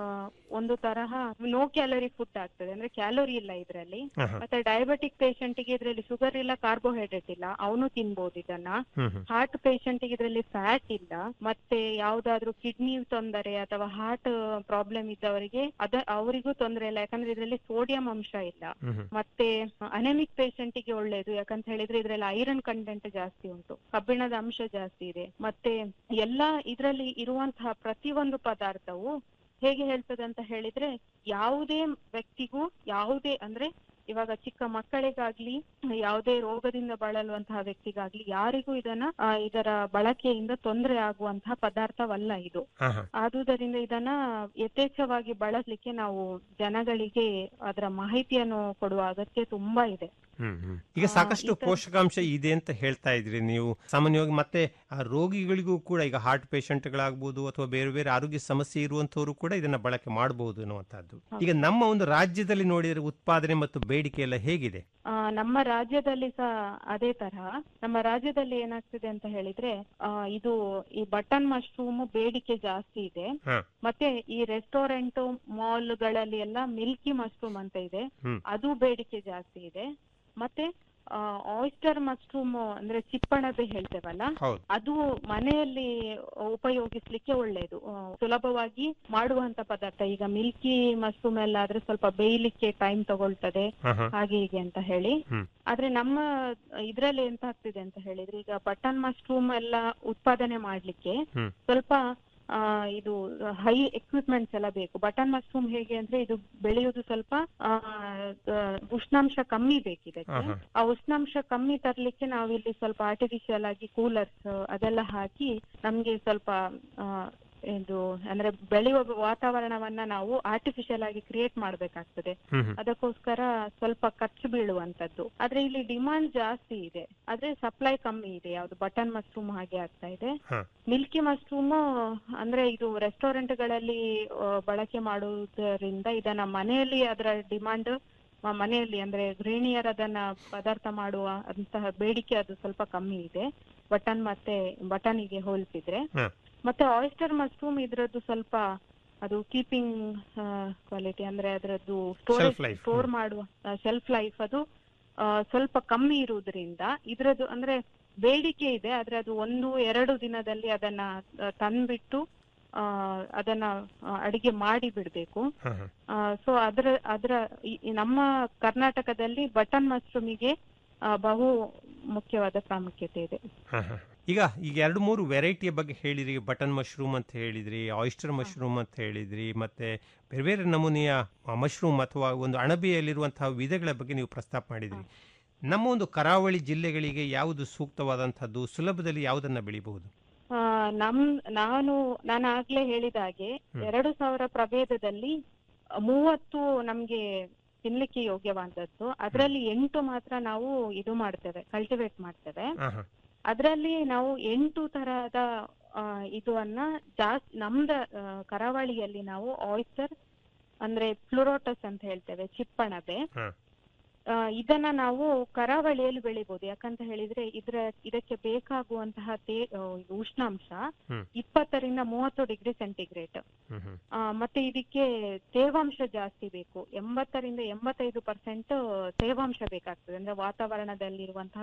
ಒಂದು ತರಹ ನೋ ಕ್ಯಾಲರಿ ಫುಡ್ ಆಗ್ತದೆ ಅಂದ್ರೆ ಕ್ಯಾಲೋರಿ ಇಲ್ಲ ಇದರಲ್ಲಿ ಆಹಾ. ಮತ್ತೆ ಡಯಾಬೆಟಿಕ್ ಗೆ ಇದರಲ್ಲಿ ಶುಗರ್ ಇಲ್ಲ ಕಾರ್ಬೋಹೈಡ್ರೇಟ್ ಇಲ್ಲ ಅವನು ತಿನ್ಬೋದು ಇದನ್ನ ಹ್ಮ್ ಹ್ಮ್. ಹಾರ್ಟ್ ಗೆ ಇದರಲ್ಲಿ ಫ್ಯಾಟ್ ಇಲ್ಲ ಮತ್ತೆ ಯಾವ್ದಾದ್ರು ಕಿಡ್ನಿ ತೊಂದರೆ ಅಥವಾ ಹಾರ್ಟ್ ಪ್ರಾಬ್ಲಮ್ ಇದ್ದವರಿಗೆ ಅದ ಅವರಿಗೂ ತೊಂದರೆ ಇಲ್ಲ ಯಾಕಂದ್ರೆ ಇದರಲ್ಲಿ ಸೋಡಿಯಂ ಅಂಶ ಇಲ್ಲ ಹ್ಮ್ ಹ್ಮ್. ಮತ್ತೆ ಅನೆಮಿಕ್ ಗೆ ಒಳ್ಳೇದು ಯಾಕಂತ ಹೇಳಿದ್ರೆ ಇದರಲ್ಲಿ ಐರನ್ ಕಂಟೆಂಟ್ ಜಾಸ್ತಿ ಉಂಟು ಕಬ್ಬಿಣದ ಅಂಶ ಜಾಸ್ತಿ ಇದೆ ಮತ್ತೆ ಎಲ್ಲ ಇದರಲ್ಲಿ ಇರುವಂತಹ ಪ್ರತಿಯೊಂದು ಪದಾರ್ಥವು ಹೇಗೆ ಹೇಳ್ತದೆ ಅಂತ ಹೇಳಿದ್ರೆ ಯಾವುದೇ ವ್ಯಕ್ತಿಗೂ ಯಾವುದೇ ಅಂದ್ರೆ ಇವಾಗ ಚಿಕ್ಕ ಮಕ್ಕಳಿಗಾಗ್ಲಿ ಯಾವುದೇ ರೋಗದಿಂದ ಬಳಲುವಂತಹ ವ್ಯಕ್ತಿಗಾಗ್ಲಿ ಯಾರಿಗೂ ಇದನ್ನ ಆ, ಇದರ ಬಳಕೆಯಿಂದ ತೊಂದರೆ ಆಗುವಂತಹ ಪದಾರ್ಥವಲ್ಲ ಇದು ಆಹಾ. ಆದುದರಿಂದ ಇದನ್ನ ಯಥೇಚ್ಛವಾಗಿ ಬಳಸಲಿಕ್ಕೆ ನಾವು ಜನಗಳಿಗೆ ಅದರ ಮಾಹಿತಿಯನ್ನು ಕೊಡುವ ಅಗತ್ಯ ತುಂಬಾ ಇದೆ ಹ್ಮ್ ಹ್ಮ್. ಈಗ ಸಾಕಷ್ಟು ಪೋಷಕಾಂಶ ಇದೆ ಅಂತ ಹೇಳ್ತಾ ಇದ್ರಿ ನೀವು ಸಾಮಾನ್ಯವಾಗಿ ಮತ್ತೆ ಆ ರೋಗಿಗಳಿಗೂ ಕೂಡ ಈಗ ಹಾರ್ಟ್ ಪೇಷಂಟ್ಗಳಾಗ್ಬೋದು ಅಥವಾ ಬೇರೆ ಬೇರೆ ಆರೋಗ್ಯ ಸಮಸ್ಯೆ ಇರುವಂತವರು ಕೂಡ ಇದನ್ನ ಬಳಕೆ ಮಾಡಬಹುದು ಅನ್ನುವಂಥದ್ದು ಈಗ ನಮ್ಮ ಒಂದು ರಾಜ್ಯದಲ್ಲಿ ನೋಡಿದರೆ ಉತ್ಪಾದನೆ ಮತ್ತು ಬೇಡಿಕೆ ಎಲ್ಲ ಹೇಗಿದೆ ಆ, ನಮ್ಮ ರಾಜ್ಯದಲ್ಲಿ ಸಹ ಅದೇ ತರಹ ನಮ್ಮ ರಾಜ್ಯದಲ್ಲಿ ಏನಾಗ್ತಿದೆ ಅಂತ ಹೇಳಿದ್ರೆ ಆ, ಇದು ಈ ಬಟನ್ ಮಶ್ರೂಮ್ ಬೇಡಿಕೆ ಜಾಸ್ತಿ ಇದೆ ಹ. ಮತ್ತೆ ಈ ರೆಸ್ಟೋರೆಂಟ್ ಮಾಲ್ಗಳಲ್ಲಿ ಎಲ್ಲ ಮಿಲ್ಕಿ ಮಶ್ರೂಮ್ ಅಂತ ಇದೆ ಹ್ಮ್. ಅದು ಬೇಡಿಕೆ ಜಾಸ್ತಿ ಇದೆ ಮತ್ತೆ ಆಯಿಸ್ಟರ್ ಮಶ್ರೂಮ್ ಅಂದ್ರೆ ಚಿಪ್ಪಣಬೆ ಹೇಳ್ತೇವಲ್ಲ ಹೌದು. ಅದು ಮನೆಯಲ್ಲಿ ಉಪಯೋಗಿಸ್ಲಿಕ್ಕೆ ಒಳ್ಳೆಯದು ಆ, ಸುಲಭವಾಗಿ ಮಾಡುವಂತ ಪದಾರ್ಥ ಈಗ ಮಿಲ್ಕಿ ಮಶ್ರೂಮ್ ಎಲ್ಲ ಆದ್ರೆ ಸ್ವಲ್ಪ ಬೇಯಲಿಕ್ಕೆ ಟೈಮ್ ತಗೊಳ್ತದೆ ಆಹಾ. ಹಾಗೆ ಹೀಗೆ ಅಂತ ಹೇಳಿ ಹ್ಮ್. ಆದ್ರೆ ನಮ್ಮ ಇದ್ರಲ್ಲಿ ಎಂತ ಆಗ್ತಿದೆ ಅಂತ ಹೇಳಿದ್ರೆ ಈಗ ಬಟನ್ ಮಶ್ರೂಮ್ ಎಲ್ಲ ಉತ್ಪಾದನೆ ಮಾಡ್ಲಿಕ್ಕೆ ಹ್ಮ್. ಸ್ವಲ್ಪ ಆ, ಇದು ಹೈ ಎಕ್ವಿಪ್ಮೆಂಟ್ಸ್ ಎಲ್ಲ ಬೇಕು ಬಟನ್ ಮಶ್ರೂಮ್ ಹೇಗೆ ಅಂದ್ರೆ ಇದು ಬೆಳೆಯುವುದು ಸ್ವಲ್ಪ ಆ, ಆ, ಉಷ್ಣಾಂಶ ಕಮ್ಮಿ ಬೇಕಿದಕ್ಕೆ ಆಹಾ. ಆ ಉಷ್ಣಾಂಶ ಕಮ್ಮಿ ತರ್ಲಿಕ್ಕೆ ನಾವಿಲ್ಲಿ ಸ್ವಲ್ಪ ಆರ್ಟಿಫಿಷಿಯಲ್ ಆಗಿ ಕೂಲರ್ಸ್ ಅದೆಲ್ಲ ಹಾಕಿ ನಮ್ಗೆ ಸ್ವಲ್ಪ ಆ, ಇದು ಅಂದ್ರೆ ಬೆಳೆಯುವ ವಾತಾವರಣವನ್ನ ನಾವು ಆರ್ಟಿಫಿಷಿಯಲ್ ಆಗಿ ಕ್ರಿಯೇಟ್ ಮಾಡ್ಬೇಕಾಗ್ತದೆ ಹ್ಮ್ ಹ್ಮ್. ಅದಕ್ಕೋಸ್ಕರ ಸ್ವಲ್ಪ ಖರ್ಚು ಬೀಳುವಂತದ್ದು ಆದ್ರೆ ಇಲ್ಲಿ ಡಿಮಾಂಡ್ ಜಾಸ್ತಿ ಇದೆ ಆದ್ರೆ ಸಪ್ಲೈ ಕಮ್ಮಿ ಇದೆ ಯಾವ್ದು ಬಟನ್ ಮಶ್ರೂಮ್ ಹಾಗೆ ಆಗ್ತಾ ಇದೆ ಹ. ಮಿಲ್ಕಿ ಮಶ್ರೂಮ್ ಅಂದ್ರೆ ಇದು ರೆಸ್ಟೋರೆಂಟ್ ಗಳಲ್ಲಿ ಆ, ಬಳಕೆ ಮಾಡುವುದರಿಂದ ಇದನ್ನ ಮನೆಯಲ್ಲಿ ಅದರ ಡಿಮಾಂಡ್ ಮನೆಯಲ್ಲಿ ಅಂದ್ರೆ ಗೃಹಿಣಿಯರು ಅದನ್ನ ಪದಾರ್ಥ ಮಾಡುವ ಅಂತಹ ಬೇಡಿಕೆ ಅದು ಸ್ವಲ್ಪ ಕಮ್ಮಿ ಇದೆ ಬಟನ್ ಮತ್ತೆ ಬಟನಿಗೆ ಹೋಲಿಸಿದ್ರೆ ಹ. ಮತ್ತೆ ಆಯಿಸ್ಟರ್ ಮಶ್ರೂಮ್ ಇದ್ರದ್ದು ಸ್ವಲ್ಪ ಅದು ಕೀಪಿಂಗ್ ಕ್ವಾಲಿಟಿ ಅಂದ್ರೆ ಅದರದ್ದು ಸ್ಟೋರೇಜ್ Shelf life. ಸ್ಟೋರ್ ಮಾಡುವ ಶೆಲ್ಫ್ ಲೈಫ್ ಅದು ಆ, ಸ್ವಲ್ಪ ಕಮ್ಮಿ ಇರುವುದರಿಂದ ಇದ್ರದ್ದು ಅಂದ್ರೆ ಬೇಡಿಕೆ ಇದೆ ಆದ್ರೆ ಅದು ಒಂದು ಎರಡು ದಿನದಲ್ಲಿ ಅದನ್ನ ಆ, ತಂದ್ಬಿಟ್ಟು ಆ, ಅದನ್ನ ಆ, ಅಡಿಗೆ ಮಾಡಿ ಬಿಡ್ಬೇಕು ಹ, ಹ. ಸೊ ಅದರ ಅದರ ಈ- ಈ ನಮ್ಮ ಕರ್ನಾಟಕದಲ್ಲಿ ಬಟನ್ ಮಶ್ರೂಮಿಗೆ ಆ, ಬಹು ಮುಖ್ಯವಾದ ಪ್ರಾಮುಖ್ಯತೆ ಇದೆ ಹ, ಹ. ಈಗ ಈಗ ಎರಡು ಮೂರು ವೆರೈಟಿಯ ಬಗ್ಗೆ ಹೇಳಿದ್ರಿ ಬಟನ್ ಮಶ್ರೂಮ್ ಅಂತ ಹೇಳಿದ್ರಿ ಆಯಿಸ್ಟರ್ ಮಶ್ರೂಮ್ ಅಂತ ಹೇಳಿದ್ರಿ ಮತ್ತೆ ಬೇರೆ ಬೇರೆ ನಮೂನೆಯ ಮಶ್ರೂಮ್ ಅಥವಾ ಒಂದು ಅಣಬೆಯಲ್ಲಿರುವಂತಹ ವಿಧಗಳ ಬಗ್ಗೆ ನೀವು ಪ್ರಸ್ತಾಪ ಮಾಡಿದ್ರಿ ನಮ್ಮ ಒಂದು ಕರಾವಳಿ ಜಿಲ್ಲೆಗಳಿಗೆ ಯಾವುದು ಸೂಕ್ತವಾದಂತಹದ್ದು ಸುಲಭದಲ್ಲಿ ಯಾವುದನ್ನ ಬೆಳಿಬಹುದು ಆ, ನಮ್ ನಾನು ನಾನು ಆಗ್ಲೇ ಹೇಳಿದ ಹಾಗೆ ಹ್ಮ್. ಎರಡು ಸಾವಿರ ಪ್ರಭೇದದಲ್ಲಿ ಮೂವತ್ತು ನಮ್ಗೆ ತಿನ್ಲಿಕ್ಕೆ ಯೋಗ್ಯವಾದದ್ದು ಅದರಲ್ಲಿ ಎಂಟು ಮಾತ್ರ ನಾವು ಇದು ಮಾಡ್ತೇವೆ ಕಲ್ಟಿವೇಟ್ ಮಾಡ್ತೇವೆ ಆಹಾ. ಅದರಲ್ಲಿ ನಾವು ಎಂಟು ತರಹದ ಆ, ಇದನ್ನ ಜಾಸ್ತಿ ನಮ್ದ ಆ, ಕರಾವಳಿಯಲ್ಲಿ ನಾವು ಆಯಿಸ್ಟರ್ ಅಂದ್ರೆ ಫ್ಲೋರೋಟಸ್ ಅಂತ ಹೇಳ್ತೇವೆ ಚಿಪ್ಪಣಬೆ ಹ. ಆ, ಇದನ್ನ ನಾವು ಕರಾವಳಿಯಲ್ಲಿ ಬೆಳಿಬಹುದು ಯಾಕಂತ ಹೇಳಿದ್ರೆ ಇದ್ರ ಇದಕ್ಕೆ ಬೇಕಾಗುವಂತಹ ತೇ ಆ, ಇದು ಉಷ್ಣಾಂಶ ಹ್ಮ್. ಇಪ್ಪತ್ತರಿಂದ ಮೂವತ್ತು ಡಿಗ್ರಿ ಸೆಂಟಿಗ್ರೇಡ್ ಹ್ಮ್ ಹ್ಮ್. ಆ, ಮತ್ತೆ ಇದಕ್ಕೆ ತೇವಾಂಶ ಜಾಸ್ತಿ ಬೇಕು ಎಂಬತ್ತರಿಂದ ಎಂಬತ್ತೈದು ಪರ್ಸೆಂಟ್ ತೇವಾಂಶ ಬೇಕಾಗ್ತದೆ ಅಂದ್ರೆ ವಾತಾವರಣದಲ್ಲಿರುವಂತಹ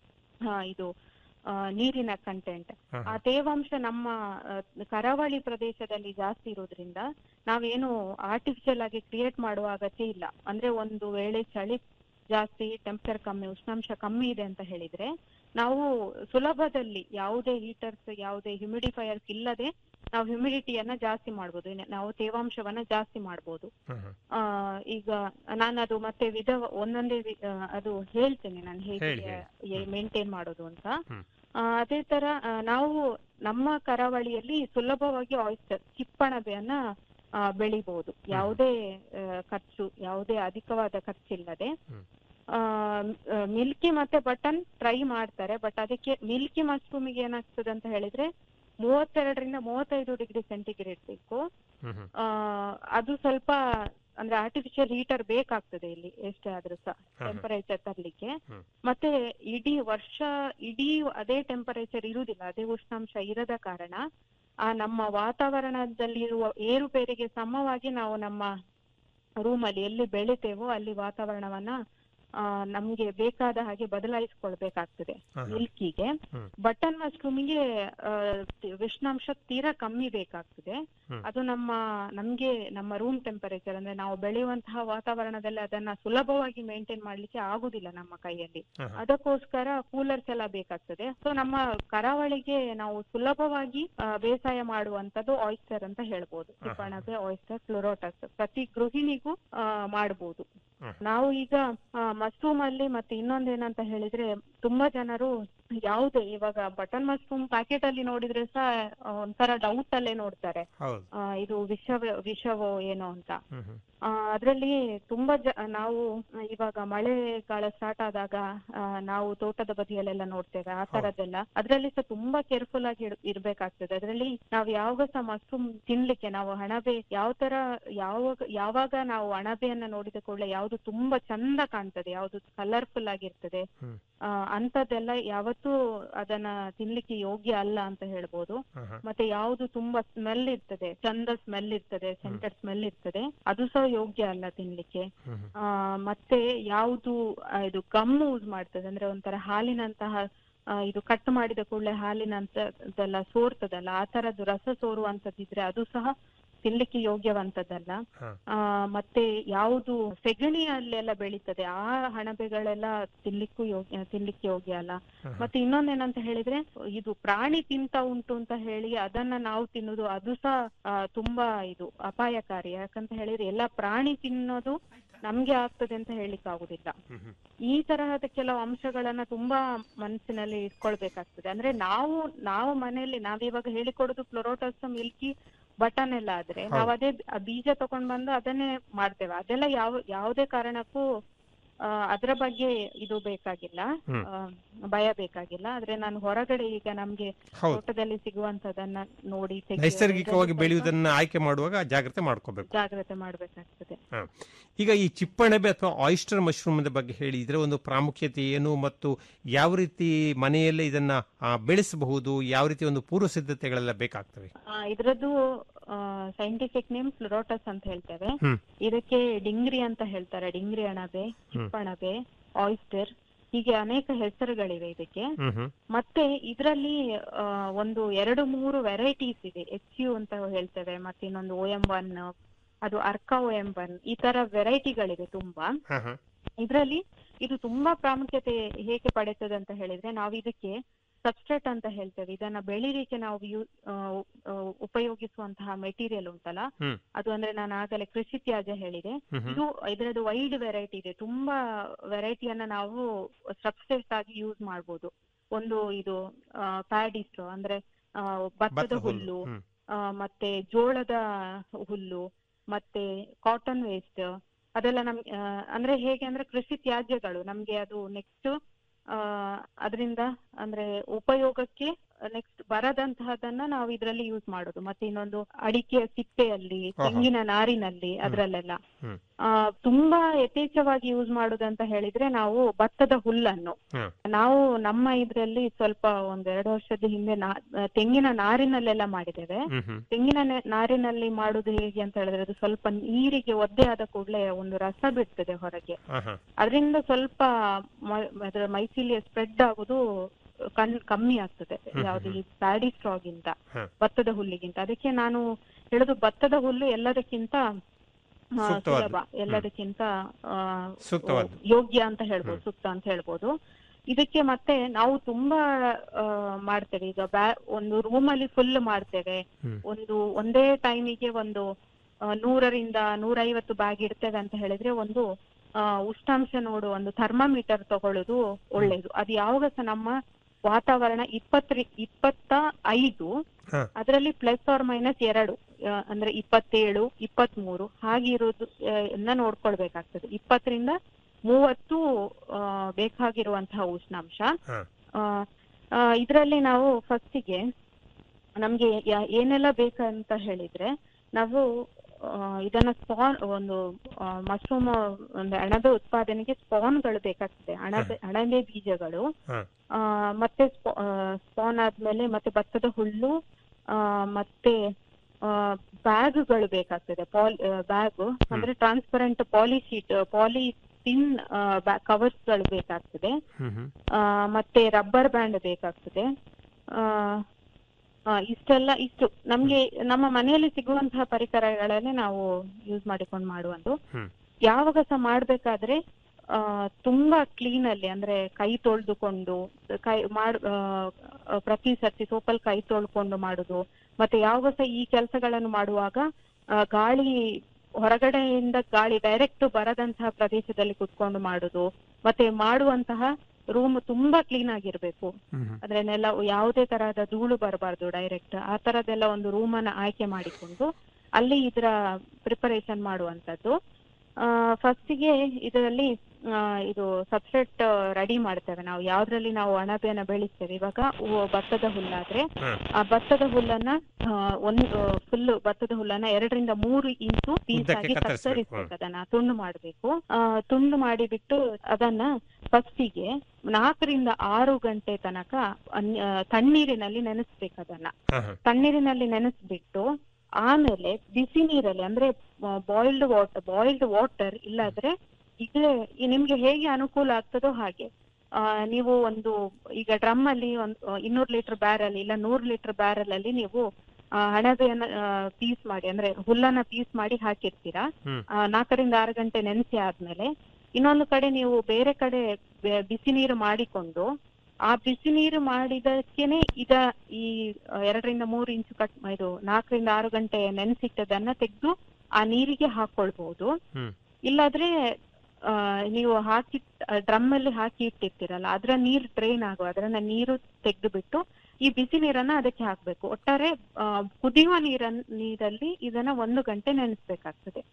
ಆ, ಇದು ಆ, ನೀರಿನ ಕಂಟೆಂಟ್ ಹ, ಆ ಹ. ತೇವಾಂಶ ನಮ್ಮ ಆ, ಕರಾವಳಿ ಪ್ರದೇಶದಲ್ಲಿ ಜಾಸ್ತಿ ಇರೋದ್ರಿಂದ ನಾವೇನು ಆರ್ಟಿಫಿಷಿಯಲ್ ಆಗಿ ಕ್ರಿಯೇಟ್ ಮಾಡುವ ಅಗತ್ಯ ಇಲ್ಲ ಅಂದ್ರೆ ಒಂದು ವೇಳೆ ಚಳಿ ಜಾಸ್ತಿ ಟೆಂಪರೇಚರ್ ಕಮ್ಮಿ ಉಷ್ಣಾಂಶ ಕಮ್ಮಿ ಇದೆ ಅಂತ ಹೇಳಿದ್ರೆ ನಾವು ಸುಲಭದಲ್ಲಿ ಯಾವುದೇ ಹೀಟರ್ಸ್ ಯಾವುದೇ ಹ್ಯುಮಿಡಿಫೈಯರ್ಸ್ ಇಲ್ಲದೆ ನಾವು ಹ್ಯುಮಿಡಿಟಿಯನ್ನ ಜಾಸ್ತಿ ಮಾಡ್ಬೋದು ಇನ್ನು ನಾವು ತೇವಾಂಶವನ್ನ ಜಾಸ್ತಿ ಮಾಡ್ಬೋದು ಹ, ಹ. ಆ, ಈಗ ನಾನು ಅದು ಮತ್ತೆ ವಿಧ ಒಂದೊಂದೇ ವಿ- ಆ, ಅದು ಹೇಳ್ತೇನೆ ನಾನು ಹೇಳಿ, ಹೇಗೆ ಹೇಳಿ. ಮೇಂಟೈನ್ ಮಾಡೋದು ಅಂತ ಹ್ಮ್. ಆ, ಅದೇ ತರ ಆ, ನಾವು ನಮ್ಮ ಕರಾವಳಿಯಲ್ಲಿ ಸುಲಭವಾಗಿ ಆಯಿಸ್ಟರ್ ಚಿಪ್ಪಣಬೆಯನ್ನ ಆ, ಬೆಳಿಬಹುದು ಯಾವುದೇ ಆ, ಖರ್ಚು ಯಾವುದೇ ಅಧಿಕವಾದ ಖರ್ಚಿಲ್ಲದೆ ಹ್ಮ್. ಮಿಲ್ಕಿ ಮತ್ತೆ ಬಟನ್ ಟ್ರೈ ಮಾಡ್ತಾರೆ ಬಟ್ ಅದಕ್ಕೆ ಮಿಲ್ಕಿ ಮಶ್ರೂಮಿಗೆ ಏನಾಗ್ತದೆ ಅಂತ ಹೇಳಿದ್ರೆ ಮೂವತ್ತೆರಡರಿಂದ ಮೂವತ್ತೈದು ಡಿಗ್ರಿ ಸೆಂಟಿಗ್ರೇಡ್ ಬೇಕು ಆ, ಅದು ಸ್ವಲ್ಪ ಅಂದ್ರೆ ಆರ್ಟಿಫಿಷಿಯಲ್ ಹೀಟರ್ ಬೇಕಾಗ್ತದೆ ಇಲ್ಲಿ ಎಷ್ಟೇ ಆದ್ರೂ ಸಹ ಹಾ. ಟೆಂಪರೇಚರ್ ತರ್ಲಿಕ್ಕೆ ಹ್ಮ್. ಮತ್ತೆ ಇಡೀ ವರ್ಷ ಇಡೀ ಅದೇ ಟೆಂಪರೇಚರ್ ಇರುವುದಿಲ್ಲ ಅದೇ ಉಷ್ಣಾಂಶ ಇರದ ಕಾರಣ ಆ ನಮ್ಮ ವಾತಾವರಣದಲ್ಲಿರುವ ಏರುಪೇರಿಗೆ ಸಮವಾಗಿ ನಾವು ನಮ್ಮ ರೂಮ್ ಅಲ್ಲಿ ಎಲ್ಲಿ ಬೆಳಿತೇವೋ ಅಲ್ಲಿ ವಾತಾವರಣವನ್ನ ಆ, ನಮ್ಗೆ ಬೇಕಾದ ಹಾಗೆ ಬದಲಾಯಿಸ್ಕೊಳ್ಬೇಕಾಗ್ತದೆ ಹಾ, ಹಾ. ಮಿಲ್ಕಿಗೆ ಹ್ಮ್. ಬಟನ್ ಮಶ್ರೂಮಿಗೆ ಉಷ್ಣಾಂಶ ತೀರಾ ಕಮ್ಮಿ ಬೇಕಾಗ್ತದೆ ಹ್ಮ್. ಅದು ನಮ್ಮ ನಮ್ಗೆ ನಮ್ಮ ರೂಮ್ ಟೆಂಪರೇಚರ್ ಅಂದ್ರೆ ನಾವು ಬೆಳೆಯುವಂತಹ ವಾತಾವರಣದಲ್ಲಿ ಅದನ್ನ ಸುಲಭವಾಗಿ ಮೇಂಟೈನ್ ಮಾಡ್ಲಿಕ್ಕೆ ಆಗುದಿಲ್ಲ ನಮ್ಮ ಕೈಯಲ್ಲಿ ಹಾ, ಹಾ. ಅದಕ್ಕೋಸ್ಕರ ಕೂಲರ್ಸ್ ಎಲ್ಲ ಬೇಕಾಗ್ತದೆ ಸೊ ನಮ್ಮ ಕರಾವಳಿಗೆ ನಾವು ಸುಲಭವಾಗಿ ಆ, ಬೇಸಾಯ ಮಾಡುವಂತದ್ದು ಆಯಿಸ್ಟರ್ ಅಂತ ಹೇಳ್ಬೋದು ಹಾ, ಹಾ. ಚಿಪ್ಪಣಬೆ ಆಯಿಸ್ಟರ್ ಫ್ಲೋರೋಟಸ್ ಪ್ರತಿ ಗೃಹಿಣಿಗೂ ಆ, ಮಾಡ್ಬೋದು ಹ್ಮ್. ನಾವು ಈಗ ಮಶ್ರೂಮ್ ಅಲ್ಲಿ ಮತ್ತೆ ಇನ್ನೊಂದೇನಂತ ಹೇಳಿದ್ರೆ ತುಂಬಾ ಜನರು ಯಾವುದೇ ಇವಾಗ ಬಟನ್ ಮಶ್ರೂಮ್ ಪ್ಯಾಕೆಟ್ ಅಲ್ಲಿ ನೋಡಿದ್ರೆ ಸಹ ಆ, ಒಂಥರ ಡೌಟ್ ಅಲ್ಲೇ ನೋಡ್ತಾರೆ ಹೌದು ಆ, ಇದು ವಿಷವೇ ವಿಷವೋ ಏನೋ ಅಂತ ಹ್ಮ್ ಹ್ಮ್ ಆ, ಅದ್ರಲ್ಲಿ ತುಂಬಾ ಜ ನಾವು ಇವಾಗ ಮಳೆಗಾಲ ಸ್ಟಾರ್ಟ್ ಆದಾಗ ಆ, ನಾವು ತೋಟದ ಬದಿಯಲ್ಲೆಲ್ಲ ನೋಡ್ತೇವೆ ಆ ತರದ್ದೆಲ್ಲ ಅದ್ರಲ್ಲಿ ಸಹ ತುಂಬಾ ಕೇರ್ಫುಲ್ ಆಗಿ ಇರ್- ಇರ್ಬೇಕಾಗ್ತದೆ ಅದ್ರಲ್ಲಿ ನಾವು ಯಾವಾಗ ಸಹ ಮಶ್ರೂಮ್ ತಿನ್ಲಿಕ್ಕೆ ನಾವು ಅಣಬೆ ಯಾವ ತರ ಯಾವಾಗ ಯಾವಾಗ ನಾವು ಅಣಬೆಯನ್ನ ನೋಡಿದ ಕೂಡಲೇ ಯಾವ್ದು ತುಂಬಾ ಚಂದ ಕಾಣ್ತದೆ ಯಾವ್ದು ಕಲರ್ಫುಲ್ ಆಗಿರ್ತದೆ ಹ್ಮ್. ಆ, ಅಂತದ್ದೆಲ್ಲ ಯಾವತ್ತೂ ಅದನ್ನ ತಿನ್ಲಿಕ್ಕೆ ಯೋಗ್ಯ ಅಲ್ಲ ಅಂತ ಹೇಳ್ಬೋದು ಹಾ, ಹಾ. ಮತ್ತೆ ಯಾವ್ದು ತುಂಬಾ ಸ್ಮೆಲ್ ಇರ್ತದೆ ಚಂದ ಸ್ಮೆಲ್ ಇರ್ತದೆ ಸೆಂಟೆಡ್ ಸ್ಮೆಲ್ ಇರ್ತದೆ ಅದು ಸಹ ಯೋಗ್ಯ ಅಲ್ಲ ತಿನ್ಲಿಕ್ಕೆ ಹ್ಮ್ ಹ್ಮ್. ಆ ಮತ್ತೆ ಯಾವುದು ಆ, ಇದು ಗಮ್ ಯೂಸ್ ಮಾಡ್ತದೆ ಅಂದ್ರೆ ಒಂಥರ ಹಾಲಿನಂತಹ ಆ, ಇದು ಕಟ್ ಮಾಡಿದ ಕೂಡಲೇ ಹಾಲಿನಂತದೆಲ್ಲ ಸೋರ್ತದಲ್ಲ ಆ ತರದ್ದು ರಸ ಸೋರುವಂತದ್ದಿದ್ರೆ ಅದು ಸಹ ತಿನ್ಲಿಕ್ಕೆ ಯೋಗ್ಯವಂತದ್ದಲ್ಲ ಹಾ. ಆ ಮತ್ತೆ ಯಾವುದು ಸೆಗಣಿಯಲ್ಲೆಲ್ಲ ಬೆಳೀತದೆ ಆ ಹಣಬೆಗಳೆಲ್ಲ ತಿನ್ಲಿಕ್ಕೂ ಯೋಗ್ಯ ತಿನ್ಲಿಕ್ಕೆ ಯೋಗ್ಯ ಅಲ್ಲ ಹಾ. ಮತ್ತೆ ಇನ್ನೊಂದೇನಂತ ಹೇಳಿದ್ರೆ ಇದು ಪ್ರಾಣಿ ತಿಂತ ಉಂಟು ಅಂತ ಹೇಳಿ ಅದನ್ನ ನಾವು ತಿನ್ನುದು ಅದು ಸಹ ಆ, ತುಂಬಾ ಇದು ಅಪಾಯಕಾರಿ ಯಾಕಂತ ಹೇಳಿದ್ರೆ ಎಲ್ಲ ಪ್ರಾಣಿ ತಿನ್ನೋದು ನಮ್ಗೆ ಆಗ್ತದೆ ಅಂತ ಹೇಳಿಕ್ ಆಗುದಿಲ್ಲ ಹ್ಮ್ ಹ್ಮ್. ಈ ತರಹದ ಕೆಲವು ಅಂಶಗಳನ್ನ ತುಂಬಾ ಮನಸ್ಸಿನಲ್ಲಿ ಇಟ್ಕೊಳ್ಬೇಕಾಗ್ತದೆ ಅಂದ್ರೆ ನಾವು ನಾವು ಮನೆಯಲ್ಲಿ ನಾವಿವಾಗ ಹೇಳಿಕೊಡುದು ಕ್ಲೊರೋಟಸ್ ಮಿಲ್ಕಿ ಬಟನ್ ಎಲ್ಲ ಆದ್ರೆ ನಾವು ಅದೇ ಆ ಬೀಜ ತಕೊಂಡ್ ಬಂದು ಅದನ್ನೇ ಮಾಡ್ತೇವೆ ಅದೆಲ್ಲ ಯಾವ ಯಾವುದೇ ಕಾರಣಕ್ಕೂ ಆ, ಅದ್ರ ಬಗ್ಗೆ ಇದು ಬೇಕಾಗಿಲ್ಲ ಹ್ಮ್. ಆ, ಭಯ ಬೇಕಾಗಿಲ್ಲ ಆದ್ರೆ ನಾನು ಹೊರಗಡೆ ಈಗ ನಮ್ಗೆ ಹೌದು. ತೋಟದಲ್ಲಿ ಸಿಗುವಂತದನ್ನ ನೋಡಿ ತೆಗೆಯುವ ನೈಸರ್ಗಿಕವಾಗಿ ಇದ್ರಲ್ಲಿ ಬೆಳೆಯುವುದನ್ನ ಆಯ್ಕೆ ಮಾಡುವಾಗ ಜಾಗ್ರತೆ ಮಾಡ್ಕೋಬೇಕು ಸ್ವಲ್ಪ ಜಾಗ್ರತೆ ಮಾಡ್ಬೇಕಾಗ್ತದೆ ಹ. ಈಗ ಈ ಚಿಪ್ಪಣಬೆ ಅಥವಾ ಆಯಿಸ್ಟರ್ ಮಶ್ರೂಮ್ ಬಗ್ಗೆ ಹೇಳಿ ಇದರ ಒಂದು ಪ್ರಾಮುಖ್ಯತೆ ಏನು ಮತ್ತು ಯಾವ ರೀತಿ ಮನೆಯಲ್ಲೇ ಇದನ್ನ ಆ, ಬೆಳೆಸಬಹುದು ಯಾವ ರೀತಿ ಒಂದು ಪೂರ್ವ ಸಿದ್ಧತೆಗಳೆಲ್ಲ ಬೇಕಾಗ್ತವೆ ಆ, ಇದ್ರದ್ದು ಸೈಂಟಿಫಿಕ್ ನೇಮ್ ಫ್ಲೋರೋಟಸ್ ಅಂತ ಹೇಳ್ತೇವೆ ಹ್ಮ್. ಇದಕ್ಕೆ ಡಿಂಗ್ರಿ ಅಂತ ಹೇಳ್ತಾರೆ ಡಿಂಗ್ರಿ ಅಣಬೆ ಚಿಪ್ಪಣಬೆ ಆಯಿಸ್ಟರ್ ಹೀಗೆ ಅನೇಕ ಹೆಸರುಗಳಿವೆ ಇದಕ್ಕೆ ಹ್ಮ್ ಹ್ಮ್ ಮತ್ತೆ ಇದರಲ್ಲಿ ಒಂದು ಎರಡು ಮೂರು ವೆರೈಟೀಸ್ ಇದೆ ಎಚ್ ಯು ಅಂತ ಹೇಳ್ತೇವೆ ಮತ್ತೆ ಇನ್ನೊಂದು ಓ ಎಂ ಒನ್ ಅದು ಅರ್ಕ ಓ ಎಂ ಒನ್ ಈ ತರ ವೆರೈಟಿಗಳಿವೆ ತುಂಬಾ ಹ, ಹ. ಇದರಲ್ಲಿ ಇದು ತುಂಬಾ ಪ್ರಾಮುಖ್ಯತೆ ಹೇಗೆ ಪಡೆಯುತ್ತದೆ ಅಂತ ಹೇಳಿದ್ರೆ ನಾವು ಇದಕ್ಕೆ ಸಬ್ಸ್ಟ್ರೇಟ್ ಅಂತ ಹೇಳ್ತೇವೆ ಇದನ್ನ ಬೆಳಿಲಿಕ್ಕೆ ನಾವು ಯು- ಆ, ಆ, ಉಪಯೋಗಿಸುವಂತಹ ಮೆಟೀರಿಯಲ್ ಉಂಟಲ್ಲ ಹ್ಮ್. ಅದು ಅಂದ್ರೆ ನಾನು ಆಗಲೇ ಕೃಷಿ ತ್ಯಾಜ್ಯ ಹೇಳಿದೆ ಹ್ಮ್ ಹ್ಮ್. ಇದು ಇದರದ್ದು ವೈಡ್ ವೆರೈಟಿ ಇದೆ ತುಂಬಾ ವೆರೈಟಿಯನ್ನ ನಾವು ಸಬ್ಸ್ಟ್ರೇಟ್ ಆಗಿ ಯೂಸ್ ಮಾಡ್ಬೋದು ಒಂದು ಇದು ಪ್ಯಾಡಿಸ್ಟೋ ಅಂದ್ರೆ ಆ, ಭತ್ತದ ಭತ್ತದ ಹುಲ್ಲು. ಹುಲ್ಲು ಹ್ಮ್. ಆ, ಮತ್ತೆ ಜೋಳದ ಹುಲ್ಲು ಮತ್ತೆ ಕಾಟನ್ ವೇಸ್ಟ್ ಅದೆಲ್ಲ ನಮ್ ಆ, ಅಂದ್ರೆ ಹೇಗೆ ಅಂದ್ರೆ ಕೃಷಿ ತ್ಯಾಜ್ಯಗಳು ನಮ್ಗೆ ಅದು ನೆಕ್ಸ್ಟ್ ಅದರಿಂದ ಅಂದ್ರೆ ಉಪಯೋಗಕ್ಕೆ ನೆಕ್ಸ್ಟ್ ಬರದಂತಹದನ್ನ ನಾವು ಇದರಲ್ಲಿ ಯೂಸ್ ಮಾಡೋದು ಮತ್ತೆ ಇನ್ನೊಂದು ಅಡಿಕೆಯ ಸಿಪ್ಪೆಯಲ್ಲಿ ಆಹಾ. ತೆಂಗಿನ ನಾರಿನಲ್ಲಿ ಅದ್ರಲ್ಲೆಲ್ಲ ಹ್ಮ್. ಆ, ತುಂಬಾ ಯಥೇಚ್ಛವಾಗಿ ಯೂಸ್ ಮಾಡುದಂತ ಹೇಳಿದ್ರೆ ನಾವು ಭತ್ತದ ಹುಲ್ಲನ್ನು ಹ್ಮ್. ನಾವು ನಮ್ಮ ಇದ್ರಲ್ಲಿ ಸ್ವಲ್ಪ ಒಂದ್ ಎರಡು ವರ್ಷದ ಹಿಂದೆ ನಾ- ತೆಂಗಿನ ನಾರಿನಲ್ಲೆಲ್ಲ ಮಾಡಿದ್ದೇವೆ ಹ್ಮ್ ಹ್ಮ್. ತೆಂಗಿನ ನೆ- ನಾರಿನಲ್ಲಿ ಮಾಡುದು ಹೇಗೆ ಅಂತ ಹೇಳಿದ್ರೆ ಅದು ಸ್ವಲ್ಪ ನೀರಿಗೆ ಒದ್ದೆ ಆದ ಕೂಡಲೇ ಒಂದು ರಸ ಬಿಡ್ತದೆ ಹೊರಗೆ ಹ, ಹ. ಅದರಿಂದ ಸ್ವಲ್ಪ ಮ- ಅದರ ಮೈಸೀಲಿಯ ಸ್ಪ್ರೆಡ್ ಆಗುದು ಕಣ್ ಕಮ್ಮಿ ಆಗ್ತದೆ ಹ್ಮ್ ಯಾವ್ದು ಹ್ಮ್. ಈ ಪ್ಯಾಡಿ ಸ್ಟ್ರಾಗಿಂತ ಹ. ಭತ್ತದ ಹುಲ್ಲಿಗಿಂತ ಅದಕ್ಕೆ ನಾನು ಹೇಳುದು ಭತ್ತದ ಹುಲ್ಲು ಎಲ್ಲದಕ್ಕಿಂತ ಆ, ಸೂಕ್ತವಾದ್ದು. ಸುಲಭ ಎಲ್ಲದಕ್ಕಿಂತ ಆ, ಸೂಕ್ತವಾದ್ದು. ಯೋಗ್ಯ ಅಂತ ಹೇಳ್ಬೋದು ಸೂಕ್ತ ಅಂತ ಹೇಳ್ಬೋದು ಇದಕ್ಕೆ ಮತ್ತೆ ನಾವು ತುಂಬಾ ಆ, ಮಾಡ್ತೇವೆ ಈಗ ಬ್ಯಾ ಒಂದು ರೂಮ್ ಅಲ್ಲಿ ಫುಲ್ ಮಾಡ್ತೇವೆ ಹ್ಮ್. ಒಂದು ಒಂದೇ ಟೈಮಿಗೆ ಒಂದು ಆ, ನೂರರಿಂದ ನೂರೈವತ್ತು ಬ್ಯಾಗ್ ಇಡ್ತೇವೆ ಅಂತ ಹೇಳಿದ್ರೆ ಒಂದು ಆ, ಉಷ್ಣಾಂಶ ನೋಡು ಒಂದು ಥರ್ಮಾಮೀಟರ್ ತಗೊಳ್ಳೋದು ಒಳ್ಳೇದು ಅದು ಯಾವಾಗ ಸಹ ನಮ್ಮ ವಾತಾವರಣ ಇಪ್ಪತ್ತರಿ ಇಪ್ಪತ್ತ ಐದು ಹ. ಅದರಲ್ಲಿ ಪ್ಲಸ್ ಆರ್ ಮೈನಸ್ ಎರಡು ಆ, ಅಂದ್ರೆ ಇಪ್ಪತ್ತೇಳು ಇಪ್ಪತ್ಮೂರು ಹಾಗಿರೋದು ಆ, ಎಲ್ಲ ನೋಡ್ಕೊಳ್ಬೇಕಾಗ್ತದೆ ಇಪ್ಪತ್ತರಿಂದ ಮೂವತ್ತು ಆ, ಬೇಕಾಗಿರುವಂತಹ ಉಷ್ಣಾಂಶ ಹ. ಆ, ಆ, ಇದರಲ್ಲಿ ನಾವು ಫಸ್ಟಿಗೆ ನಮ್ಗೆ ಯಾ- ಏನೆಲ್ಲ ಬೇಕಂತ ಹೇಳಿದ್ರೆ ನಾವು ಆ, ಇದನ್ನ ಸ್ಪಾನ್ ಒಂದು ಮಶ್ರೂಮ್ ಒಂದು ಅಣಬೆ ಉತ್ಪಾದನೆಗೆ ಸ್ಪಾನ್ಗಳು ಬೇಕಾಗ್ತದೆ ಅಣಬೆ ಅಣಬೆ ಬೀಜಗಳು ಆ, ಮತ್ತೆ ಸ್ಪಾನ್ ಆದ್ಮೇಲೆ ಮತ್ತೆ ಭತ್ತದ ಹುಲ್ಲು ಆ, ಮತ್ತೆ ಬ್ಯಾಗ್ಗಳು ಬೇಕಾಗ್ತದೆ ಪಾಲ್ ಬ್ಯಾಗ್ ಅಂದ್ರೆ transparent poly sheet polythene covers ಗಳು ಬೇಕಾಗ್ತದೆ ಆ, ಮತ್ತೆ ರಬ್ಬರ್ ಬ್ಯಾಂಡ್ ಬೇಕಾಗ್ತದೆ ಆ, ಆ, ಇಷ್ಟೆಲ್ಲ ಇಷ್ಟು ನಮ್ಗೆ ನಮ್ಮ ಮನೆಯಲ್ಲಿ ಸಿಗುವಂತಹ ಪರಿಕರಗಳನ್ನೇ ನಾವು ಯೂಸ್ ಮಾಡಿಕೊಂಡು ಮಾಡುವುದು ಯಾವಾಗ ಸಹ ಮಾಡ್ಬೇಕಾದ್ರೆ ಆ, ತುಂಬಾ ಕ್ಲೀನ್ ಅಲ್ಲಿ ಅಂದ್ರೆ ಕೈ ತೊಳೆದುಕೊಂಡು ಕೈ ಮಾಡ್ ಆ, ಆ, ಪ್ರತಿ ಸರ್ತಿ ಸೋಪಲ್ಲಿ ಕೈ ತೊಳ್ಕೊಂಡು ಮಾಡುದು ಮತ್ತೆ ಯಾವಾಗ ಸಹ ಈ ಕೆಲಸಗಳನ್ನು ಮಾಡುವಾಗ ಆ, ಗಾಳಿ ಹೊರಗಡೆಯಿಂದ ಗಾಳಿ ಡೈರೆಕ್ಟ್ ಬರದಂತಹ ಪ್ರದೇಶದಲ್ಲಿ ಕುತ್ಕೊಂಡು ಮಾಡುದು ಮತ್ತೆ ಮಾಡುವಂತಹ ರೂಮ್ ತುಂಬಾ ಕ್ಲೀನ್ ಆಗಿರ್ಬೇಕು ಅಂದ್ರೆ ನೆಲ ಯಾವುದೇ ತರಹದ ಧೂಳು ಬರಬಾರ್ದು ಡೈರೆಕ್ಟ್ ಆ ತರದೆಲ್ಲ ಒಂದು ರೂಮ್ ಅನ್ನ ಆಯ್ಕೆ ಮಾಡಿಕೊಂಡು ಅಲ್ಲಿ ಇದರ ಪ್ರಿಪರೇಷನ್ ಮಾಡುವಂತದ್ದು ಫಸ್ಟಿಗೆ ಇದರಲ್ಲಿ ಆ, ಇದು ಸಬ್ಸ್ಟ್ರೇಟ್ ರೆಡಿ ಮಾಡ್ತೇವೆ ನಾವು ಯಾವ್ದ್ರಲ್ಲಿ ನಾವು ಅಣಬೆಯನ್ನ ಬೆಳೆಸ್ತೇವೆ ಇವಾಗ ಉ- ಭತ್ತದ ಹುಲ್ಲಾದ್ರೆ ಆ ಭತ್ತದ ಹುಲ್ಲನ್ನ ಆ, ಒಂದು ಫುಲ್ ಭತ್ತದ ಹುಲ್ಲನ್ನ ಎರಡರಿಂದ ಮೂರು ಇಂಚು ಪೀಸ್ ಉದ್ದಕ್ಕೆ ಆಗಿ ಕತ್ತರಿಸ್ಬೇಕು. ಕತ್ತರಿಸ್ಬೇಕು ಅದನ್ನ ತುಂಡು ಮಾಡ್ಬೇಕು ಆ, ತುಂಡು ಮಾಡಿಬಿಟ್ಟು ಅದನ್ನ ಫಸ್ಟಿಗೆ ನಾಲ್ಕರಿಂದ ಆರು ಗಂಟೆ ತನಕ ಅನ್- ಆ, ತಣ್ಣೀರಿನಲ್ಲಿ ನೆನೆಸ್ಬೇಕು ಅದನ್ನ ತಣ್ಣೀರಿನಲ್ಲಿ ನೆನೆಸ್ಬಿಟ್ಟು ಆಮೇಲೆ ಬಿಸಿ ನೀರಲ್ಲಿ ಅಂದ್ರೆ ಬಾಯ್ಲ್ಡ್ ವಾಟರ್ ಬಾಯ್ಲ್ಡ್ ವಾಟರ್ ಇಲ್ಲಾದ್ರೆ ಇದು ಈ ನಿಮ್ಗೆ ಹೇಗೆ ಅನುಕೂಲ ಆಗ್ತದೋ ಹಾಗೆ ಆ, ನೀವು ಒಂದು ಈಗ ಡ್ರಮ್ ಅಲ್ಲಿ ಒಂದು ಇನ್ನೂರು ಲೀಟರ್ ಬ್ಯಾರಲ್ ಇಲ್ಲ ನೂರು ಲೀಟರ್ ಬ್ಯಾರಲ್ ಅಲ್ಲಿ ನೀವು ಆ, ಅಣಬೆಯನ್ನ ಪೀಸ್ ಮಾಡಿ ಅಂದ್ರೆ ಹುಲ್ಲನ್ನ ಪೀಸ್ ಮಾಡಿ ಹಾಕಿರ್ತೀರಾ ಆ, ನಾಲ್ಕರಿಂದ ಆರು ಗಂಟೆ ನೆನೆಸಿ ಆದ್ಮೇಲೆ ಇನ್ನೊಂದು ಕಡೆ ನೀವು ಬೇರೆ ಕಡೆ ಬೆ- ಬಿಸಿ ನೀರು ಮಾಡಿಕೊಂಡು ಆ ಬಿಸಿ ನೀರು ಮಾಡಿದಕ್ಕೇನೆ ಇದ ಈ ಆ, ಎರಡರಿಂದ ಮೂರು ಇಂಚು ಕಟ್ ಇದು ನಾಲ್ಕರಿಂದ ಆರು ಗಂಟೆ ನೆನೆಸಿಟ್ಟದನ್ನ ತೆಗೆದು ಆ ನೀರಿಗೆ ಹಾಕೊಳ್ಬಹುದು ಇಲ್ಲಾದ್ರೆ ಆ, ನೀವು ಹಾಕಿ ಡ್ರಮ್ ಅಲ್ಲಿ ಹಾಕಿ ಇಟ್ಟಿರ್ತೀರಲ್ಲ ಅದ್ರ ನೀರು ಡ್ರೈನ್ ಆಗುವ ಅದನ್ನ ನೀರು ತೆಗೆದು ಬಿಟ್ಟು ಈ ಬಿಸಿ ನೀರನ್ನ ಅದಕ್ಕೆ ಹಾಕ್ಬೇಕು ಒಟ್ಟಾರೆ ಆ, ಕುದಿಯುವ ನೀರನ್ ನೀರಲ್ಲಿ ಇದನ್ನ ಒಂದು ಗಂಟೆ ನೆನೆಸ್ಬೇಕಾಗ್ತದೆ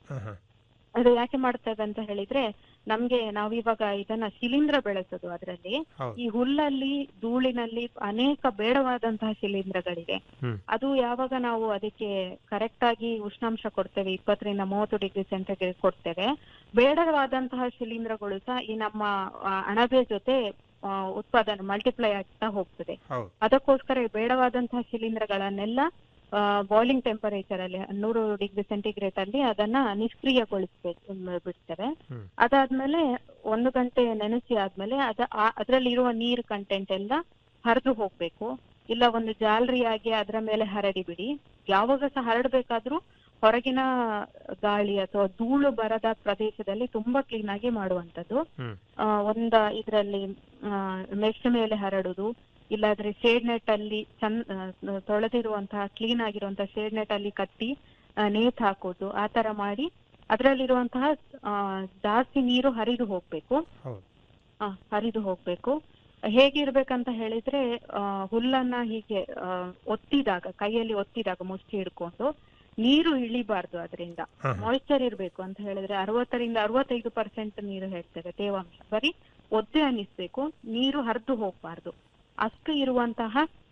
ಅದು ಯಾಕೆ ಮಾಡ್ತೇವೆ ಅಂತ ಹೇಳಿದ್ರೆ ನಮ್ಗೆ ನಾವಿವಾಗ ಇದನ್ನ ಶಿಲೀಂಧ್ರ ಬೆಳೆಸೋದು ಅದರಲ್ಲಿ ಹೌದು. ಈ ಹುಲ್ಲಲ್ಲಿ ಧೂಳಿನಲ್ಲಿ ಅನೇಕ ಬೇಡವಾದಂತಹ ಶಿಲೀಂಧ್ರಗಳಿವೆ ಅದು ಯಾವಾಗ ನಾವು ಅದಕ್ಕೆ ಕರೆಕ್ಟ್ ಆಗಿ ಉಷ್ಣಾಂಶ ಕೊಡ್ತೇವೆ ಇಪ್ಪತ್ತರಿಂದ ಮೂವತ್ತು ಡಿಗ್ರಿ ಸೆಂಟಿಗ್ರೇಡ್ ಕೊಡ್ತೇವೆ ಬೇಡವಾದಂತಹ ಶಿಲೀಂಧ್ರಗಳು ಸಹ ಈ ನಮ್ಮ ಆ, ಅಣಬೆ ಜೊತೆ ಆ, ಉತ್ಪಾದನೆ ಮಲ್ಟಿಪ್ಲೈ ಆಗ್ತಾ ಹೋಗ್ತದೆ ಹೌದು ಅದಕ್ಕೋಸ್ಕರ ಈ ಬೇಡವಾದಂತಹ ಶಿಲೀಂಧ್ರಗಳನ್ನೆಲ್ಲ ಬಾಯ್ಲಿಂಗ್ ಟೆಂಪರೇಚರ್ ಅಲ್ಲಿ ನೂರು ಡಿಗ್ರಿ ಸೆಂಟಿಗ್ರೇಡ್ ಅಲ್ಲಿ ಅದನ್ನ ನಿಷ್ಕ್ರಿಯಗೊಳಿಸ್ಬೇಕು ಮ್, ಬಿಡ್ತೇವೆ ಅದಾದ್ಮೇಲೆ ಒಂದು ಗಂಟೆ ನೆನೆಸಿ ಆದ್ಮೇಲೆ ಅದ ಆ- ಅದ್ರಲ್ಲಿ ಇರುವ ನೀರ್ ಕಂಟೆಂಟ್ ಎಲ್ಲ ಹರಿದು ಹೋಗ್ಬೇಕು ಇಲ್ಲ ಒಂದು ಜಾಲರಿಯಾಗಿ ಅದರ ಮೇಲೆ ಹರಡಿ ಬಿಡಿ ಯಾವಾಗ ಸಹ ಹರಡ್ಬೇಕಾದ್ರೂ ಹೊರಗಿನ ಗಾಳಿ ಅಥವಾ ಧೂಳು ಬರದ ಪ್ರದೇಶದಲ್ಲಿ ತುಂಬಾ ಕ್ಲೀನ್ ಆಗಿ ಮಾಡುವಂತದ್ದು ಆ, ಒಂದ ಇದ್ರಲ್ಲಿ ಮೆಶ್ ಮೇಲೆ ಹರಡುದು ಇಲ್ಲಾದ್ರೆ ಶೇಡ್ ನೆಟ್ ಅಲ್ಲಿ ಚಂದ ತೊಳೆದಿರುವಂತಹ ಕ್ಲೀನ್ ಆಗಿರುವಂತಹ ಶೇಡ್ ನೆಟ್ ಅಲ್ಲಿ ಕಟ್ಟಿ ಆ, ನೇತ್ ಹಾಕೋದು ಆ ತರ ಮಾಡಿ ಅದರಲ್ಲಿರುವಂತಹ ಜಾಸ್ತಿ ನೀರು ಹರಿದು ಹೋಗ್ಬೇಕು ಹೌದು ಆ, ಹರಿದು ಹೋಗ್ಬೇಕು ಹೇಗಿರ್ಬೇಕಂತ ಹೇಳಿದ್ರೆ ಆ, ಹುಲ್ಲನ್ನ ಹೀಗೆ ಆ, ಒತ್ತಿದಾಗ ಕೈಯಲ್ಲಿ ಒತ್ತಿದಾಗ ಮುಷ್ಟಿ ಹಿಡ್ಕೊಂಡು ನೀರು ಇಳಿಬಾರ್ದು ಅದರಿಂದ ಹ. ಮಾಯಿಶ್ಚರ್ ಇರ್ಬೇಕು ಅಂತ ಹೇಳಿದ್ರೆ ಅರವತ್ತರಿಂದ ಅರವತ್ತೈದು ಪರ್ಸೆಂಟ್ ನೀರು ಹೇಳ್ತೇವೆ ತೇವಾಂಶ ಬರೀ ಒದ್ದೆ ಅನ್ನಿಸ್ಬೇಕು ನೀರು ಹರಿದು ಹೋಗ್ಬಾರ್ದು ಅಷ್ಟು ಇರುವಂತಹ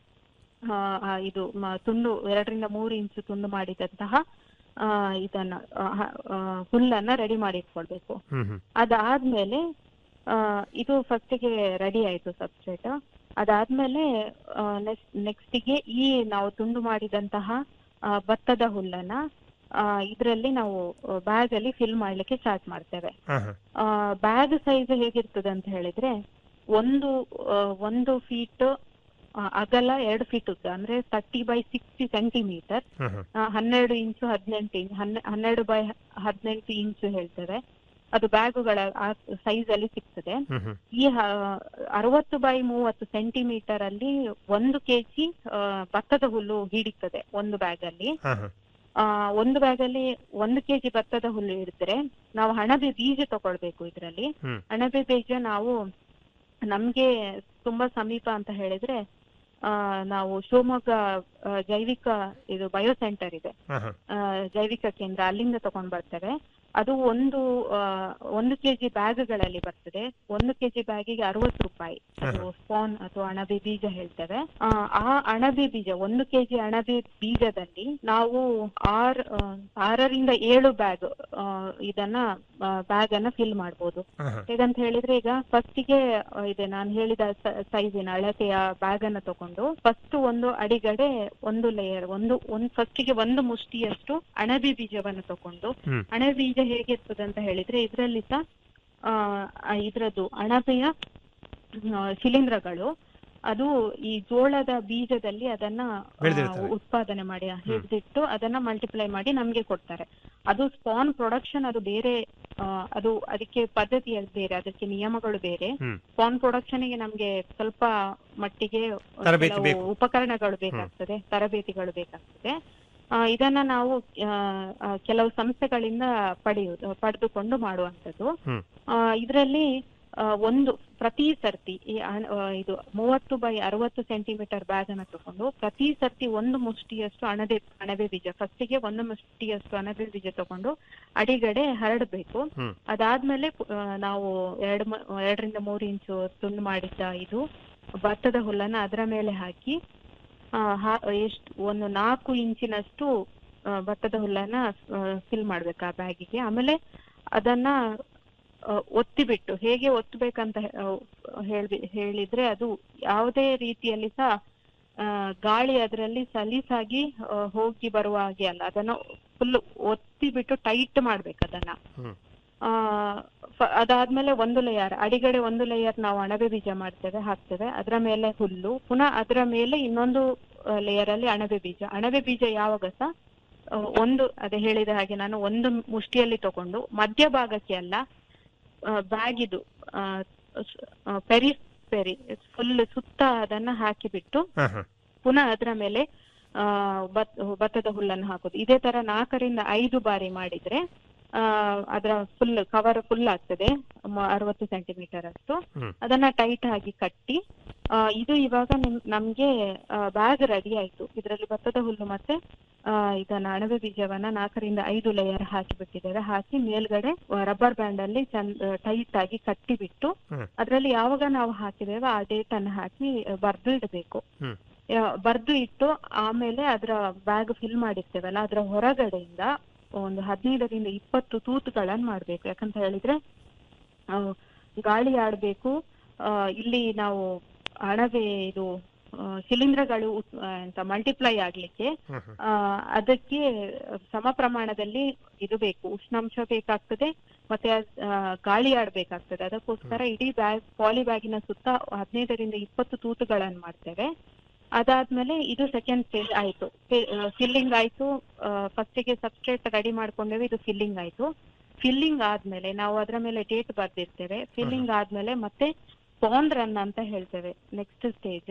ಆ, ಆ, ಇದು ಮ- ತುಂಡು ಎರಡರಿಂದ ಮೂರು ಇಂಚು ತುಂಡು ಮಾಡಿದಂತಹ ಆ, ಇದನ್ನ ಆ, ಹ- ಆ, ಹುಲ್ಲನ್ನ ರೆಡಿ ಮಾಡಿ ಇಟ್ಕೊಳ್ಬೇಕು ಹ್ಮ್ ಹ್ಮ್ ಅದಾದ್ಮೇಲೆ ಆ, ಇದು ಫಸ್ಟಿಗೆ ರೆಡಿ ಆಯ್ತು ಸಬ್ಸ್ಟ್ರೇಟ್ ಅದಾದ್ಮೇಲೆ ನೆಕ್ಸ್ಟಿಗೆ ಈ ನಾವು ತುಂಡು ಮಾಡಿದಂತಹ ಆ, ಭತ್ತದ ಹುಲ್ಲನ್ನ ಇದರಲ್ಲಿ ನಾವು ಬ್ಯಾಗ್ ಅಲ್ಲಿ ಫಿಲ್ ಮಾಡ್ಲಿಕ್ಕೆ ಸ್ಟಾರ್ಟ್ ಮಾಡ್ತೇವೆ ಹ ಹ ಬ್ಯಾಗ್ ಸೈಜ್ ಹೇಗಿರ್ತದೆ ಅಂತ ಹೇಳಿದ್ರೆ ಒಂದು ಆ, ಒಂದು ಫೀಟ್ ಅಗಲ ಎರಡು ಫೀಟ್ ಉದ್ದ ಅಂದ್ರೆ ತರ್ಟಿ ಬೈ ಸಿಕ್ಸ್ಟಿ ಸೆಂಟಿಮೀಟರ್ ಹ ಹ ಆ, ಹನ್ನೆರಡು ಇಂಚು ಹದಿನೆಂಟು ಇಂಚು ಹನ್ನೆರಡು ಬೈ ಹದಿನೆಂಟು ಇಂಚು ಹೇಳ್ತೇವೆ ಅದು ಬ್ಯಾಗುಗಳ ಆ ಸೈಜ್ ಅಲ್ಲಿ ಸಿಗ್ತದೆ ಹ್ಮ್ ಹ್ಮ್ ಈ ಹ- ಅರವತ್ತು ಬೈ ಮೂವತ್ತು ಸೆಂಟಿಮೀಟರ್ ಅಲ್ಲಿ ಒಂದು ಕೆಜಿ ಭತ್ತದ ಹುಲ್ಲು ಹಿಡಿತದೆ ಒಂದು ಬ್ಯಾಗ್ ಅಲ್ಲಿ ಹ ಹ ಆ, ಒಂದು ಬ್ಯಾಗ್ ಅಲ್ಲಿ ಒಂದು ಕೆಜಿ ಭತ್ತದ ಹುಲ್ಲು ಹಿಡಿದ್ರೆ ನಾವು ಹಣಬೆ ಬೀಜ ತಗೊಳ್ಬೇಕು ಇದರಲ್ಲಿ ಹ್ಮ್ ಅಣಬೆ ಬೀಜ ನಾವು ನಮ್ಗೆ ತುಂಬಾ ಸಮೀಪ ಅಂತ ಹೇಳಿದ್ರೆ ಆ ನಾವು ಶಿವಮೊಗ್ಗ ಆ, ಜೈವಿಕ ಇದು ಬಯೋ ಸೆಂಟರ್ ಇದೆ ಹ ಹ ಆ, ಜೈವಿಕ ಕೇಂದ್ರ ಅಲ್ಲಿಂದ ತಗೊಂಡ್ ಬರ್ತೇವೆ ಅದು ಒಂದು ಆ, ಒಂದು ಕೆಜಿ ಬ್ಯಾಗ್ಗಳಲ್ಲಿ ಬರ್ತದೆ ಒಂದು ಕೆಜಿ ಬ್ಯಾಗಿಗೆ ಅರವತ್ತು ರೂಪಾಯಿ ಅದು ಸ್ಪಾನ್ ಅಥವಾ ಅಣಬೆ ಬೀಜ ಹೇಳ್ತೇವೆ ಆ, ಆ ಅಣಬೆ ಬೀಜ ಒಂದು ಕೆಜಿ ಅಣಬೆ ಬೀಜದಲ್ಲಿ ನಾವು ಆರ್ ಆ, ಆರರಿಂದ ಏಳು ಬ್ಯಾಗ್ ಇದನ್ನ ಬ್ಯಾಗ್ ಅನ್ನ ಫಿಲ್ ಮಾಡ್ಬೋದು ಹೇಗಂತ ಹೇಳಿದ್ರೆ ಈಗ ಫಸ್ಟಿಗೆ ಇದೆ ನಾನು ಹೇಳಿದ ಸೈಜಿನ ಅಳತೆಯ ಬ್ಯಾಗ್ ಅನ್ನ ತಗೊಂಡು ಫಸ್ಟ್ ಒಂದು ಅಡಿಗಡೆ ಒಂದು ಲೇಯರ್ ಒಂದು ಒಂದು ಫಸ್ಟಿಗೆ ಒಂದು ಮುಷ್ಟಿಯಷ್ಟು ಅಣಬೆ ಬೀಜವನ್ನು ತಕೊಂಡು ಹ್ಮ್. ಅಣಬೆ ಬೀಜ ಹೇಗಿರ್ತದೆ ಅಂತ ಹೇಳಿದ್ರೆ ಇದರಲ್ಲಿ ಸಹ ಆ ಇದ್ರದ್ದು ಅಣಬೆಯ ಆ, ಶಿಲೀಂಧ್ರಗಳು ಅದು ಈ ಜೋಳದ ಬೀಜದಲ್ಲಿ ಅದನ್ನ ಆ, ಬೆಳೆದಿರ್ತವೆ. ಉತ್ಪಾದನೆ ಮಾಡಿ ಹಿಡಿದಿಟ್ಟು ಅದನ್ನ ಮಲ್ಟಿಪ್ಲೈ ಮಾಡಿ ನಮ್ಗೆ ಕೊಡ್ತಾರೆ ಅದು ಸ್ಪಾನ್ ಪ್ರೊಡಕ್ಷನ್ ಅದು ಬೇರೆ ಆ, ಅದು ಅದಕ್ಕೆ ಪದ್ಧತಿ ಅದು ಬೇರೆ ಅದಕ್ಕೆ ನಿಯಮಗಳು ಬೇರೆ ಹ್ಮ್. ಸ್ಪಾನ್ ಪ್ರೊಡಕ್ಷನ್ ಗೆ ನಮ್ಗೆ ಸ್ವಲ್ಪ ಮಟ್ಟಿಗೆ ತರಬೇತಿ ಕೆಲವು ಬೇಕು. ಉಪಕರಣಗಳು ಬೇಕಾಗ್ತದೆ ತರಬೇತಿಗಳು ಬೇಕಾಗ್ತದೆ ಆ, ಇದನ್ನ ನಾವು ಆ, ಆ, ಕೆಲವು ಸಂಸ್ಥೆಗಳಿಂದ ಪಡೆಯುವುದು ಪಡೆದುಕೊಂಡು ಮಾಡುವಂತದ್ದು ಹ್ಮ್. ಇದರಲ್ಲಿ ಒಂದು ಪ್ರತಿ ಸರ್ತಿ ಈ ಅಣ- ಆ, ಇದು ಮೂವತ್ತು ಬೈ ಅರವತ್ತು ಸೆಂಟಿಮೀಟರ್ ಬ್ಯಾಗ್ ಅನ್ನ ತಗೊಂಡು ಪ್ರತಿ ಸರ್ತಿ ಒಂದು ಮುಷ್ಟಿಯಷ್ಟು ಅಣಬೆ ಅಣಬೆ ಬೀಜ ಫಸ್ಟಿಗೆ ಒಂದು ಮುಷ್ಟಿಯಷ್ಟು ಅಣಬೆ ಬೀಜ ತಗೊಂಡು ಅಡಿಗಡೆ ಹರಡಬೇಕು ಹ್ಮ್. ಅದಾದ್ಮೇಲೆ ಆ, ನಾವು ಎರಡು ಮ- ಎರಡರಿಂದ ಮೂರು ಇಂಚು ತುಂಡು ಮಾಡಿದ್ದ ಇದು ಭತ್ತದ ಹುಲ್ಲನ್ನ ಅದರ ಮೇಲೆ ಹಾಕಿ ಆ, ಹಾ- ಎಷ್ಟು ಒಂದು ನಾಲ್ಕು ಇಂಚಿನಷ್ಟು ಆ, ಭತ್ತದ ಹುಲ್ಲನ್ನ ಫಿಲ್ ಮಾಡ್ಬೇಕು ಆ ಬ್ಯಾಗಿಗೆ ಆಮೇಲೆ ಅದನ್ನ ಆ, ಒತ್ತಿಬಿಟ್ಟು ಹೇಗೆ ಒತ್ತಬೇಕಂತ ಹೇ- ಆ, ಹೇಳ್ಬಿ ಹೇಳಿದ್ರೆ ಅದು ಯಾವುದೇ ರೀತಿಯಲ್ಲಿ ಸಹ ಆ, ಗಾಳಿ ಅದರಲ್ಲಿ ಸಲೀಸಾಗಿ ಆ, ಹೋಗಿ ಬರುವ ಹಾಗೆ ಅಲ್ಲ ಅದನ್ನ ಫುಲ್ ಒತ್ತಿ ಬಿಟ್ಟು ಟೈಟ್ ಮಾಡ್ಬೇಕು ಅದನ್ನ ಹ್ಮ್. ಆ, ಫ- ಅದಾದ್ಮೇಲೆ ಒಂದು ಲೇಯರ್ ಅಡಿಗಡೆ ಒಂದು ಲೇಯರ್ ನಾವು ಅಣಬೆ ಬೀಜ ಮಾಡ್ತೇವೆ ಹಾಕ್ತೇವೆ ಅದರ ಮೇಲೆ ಹುಲ್ಲು ಪುನಃ ಅದರ ಮೇಲೆ ಇನ್ನೊಂದು ಲೇಯರ್ ಅಲ್ಲಿ ಅಣಬೆ ಬೀಜ ಅಣಬೆ ಬೀಜ ಯಾವಾಗ ಸಹ ಆ, ಒಂದು ಅದೇ ಹೇಳಿದ ಹಾಗೆ ನಾನು ಒಂದು ಮುಷ್ಟಿಯಲ್ಲಿ ತಗೊಂಡು ಮಧ್ಯಭಾಗಕ್ಕೆ ಅಲ್ಲ ಬ್ಯಾಗ್ ಇದು ಪೆರಿ ಪೆರಿ ಫುಲ್ ಸುತ್ತ ಅದನ್ನ ಹಾಕಿಬಿಟ್ಟು ಹ, ಹ. ಪುನಃ ಅದರ ಮೇಲೆ ಆ ಭತ್- ಭತ್ತದ ಹುಲ್ಲನ್ನು ಹಾಕೋದು ಇದೇ ತರ ನಾಲ್ಕರಿಂದ ಐದು ಬಾರಿ ಮಾಡಿದ್ರೆ ಆ ಅದರ ಫುಲ್ ಕವರ್ ಫುಲ್ ಆಗ್ತದೆ ಮ- ಅರವತ್ತು ಸೆಂಟಿಮೀಟರ್ ಅಷ್ಟು ಹ್ಮ್. ಅದನ್ನ ಟೈಟ್ ಆಗಿ ಕಟ್ಟಿ ಆ, ಇದು ಇವಾಗ ನಿಮ್ ನಮ್ಗೆ ಬ್ಯಾಗ್ ರೆಡಿ ಆಯ್ತು ಇದರಲ್ಲಿ ಭತ್ತದ ಹುಲ್ಲು ಮತ್ತೆ ಆ, ಇದನ್ನ ಅಣಬೆ ಬೀಜವನ್ನ ನಾಲ್ಕರಿಂದ ಐದು ಲೇಯರ್ ಹಾಕಿ ಬಿಟ್ಟಿದ್ದೇವೆ ಹಾಕಿ ಮೇಲ್ಗಡೆ ರಬ್ಬರ್ ಬ್ಯಾಂಡ್ ಅಲ್ಲಿ ಚಂದ ಟೈಟ್ ಆಗಿ ಕಟ್ಟಿ ಬಿಟ್ಟು ಹ್ಮ್. ಅದ್ರಲ್ಲಿ ಯಾವಾಗ ನಾವು ಹಾಕಿದ್ದೇವೆ ಆ ಡೇಟ್ ಅನ್ನು ಹಾಕಿ ಬರ್ದು ಇಡಬೇಕು ಹ್ಮ್. ಬರ್ದು ಇಟ್ಟು ಆಮೇಲೆ ಅದರ ಬ್ಯಾಗ್ ಫಿಲ್ ಮಾಡಿರ್ತೇವಲ್ಲ ಅದರ ಹೊರಗಡೆಯಿಂದ ಒಂದು ಹದಿನೈದರಿಂದ ಇಪ್ಪತ್ತು ತೂತುಗಳನ್ನ ಮಾಡ್ಬೇಕು ಯಾಕಂತ ಹೇಳಿದ್ರೆ ಆ, ಗಾಳಿ ಆಡ್ಬೇಕು ಆ, ಇಲ್ಲಿ ನಾವು ಅಣಬೆ ಇದು ಆ, ಶಿಲೀಂಧ್ರಗಳು ಉತ್- ಆ, ಎಂತ ಮಲ್ಟಿಪ್ಲೈ ಆಗ್ಲಿಕ್ಕೆ ಹ್ಮ್, ಹ್ಮ್. ಆ, ಅದಕ್ಕೆ ಸಮ ಪ್ರಮಾಣದಲ್ಲಿ ಇದು ಬೇಕು ಉಷ್ಣಾಂಶ ಬೇಕಾಗ್ತದೆ ಮತ್ತೆ ಅದ್- ಆ, ಗಾಳಿ ಆಡ್ಬೇಕಾಗ್ತದೆ ಅದಕ್ಕೋಸ್ಕರ ಇಡೀ ಬ್ಯಾಗ್ ಪಾಲಿ ಬ್ಯಾಗಿನ ಸುತ್ತ ಹದಿನೈದರಿಂದ ಇಪ್ಪತ್ತು ತೂತುಗಳನ್ನು ಮಾಡ್ತೇವೆ ಅದಾದ್ಮೇಲೆ ಇದು ಸೆಕೆಂಡ್ ಸ್ಟೇಜ್ ಆಯ್ತು ಫಿಲ್ಲಿಂಗ್ ಆಯ್ತು ಫಸ್ಟಿಗೆ ಸಬ್ಸ್ಟ್ರೇಟ್ ರೆಡಿ ಮಾಡ್ಕೊಂಡೇವೆ ಇದು ಫಿಲ್ಲಿಂಗ್ ಆಯ್ತು ಫಿಲ್ಲಿಂಗ್ ಆದ್ಮೇಲೆ ನಾವು ಅದರ ಮೇಲೆ ಡೇಟ್ ಬರ್ದಿರ್ತೇವೆ ಫಿಲ್ಲಿಂಗ್ ಆದ್ಮೇಲೆ ಮತ್ತೆ ಸ್ಪಾನ್ ರನ್ ಅಂತ ಹೇಳ್ತೇವೆ ನೆಕ್ಸ್ಟ್ ಸ್ಟೇಜ್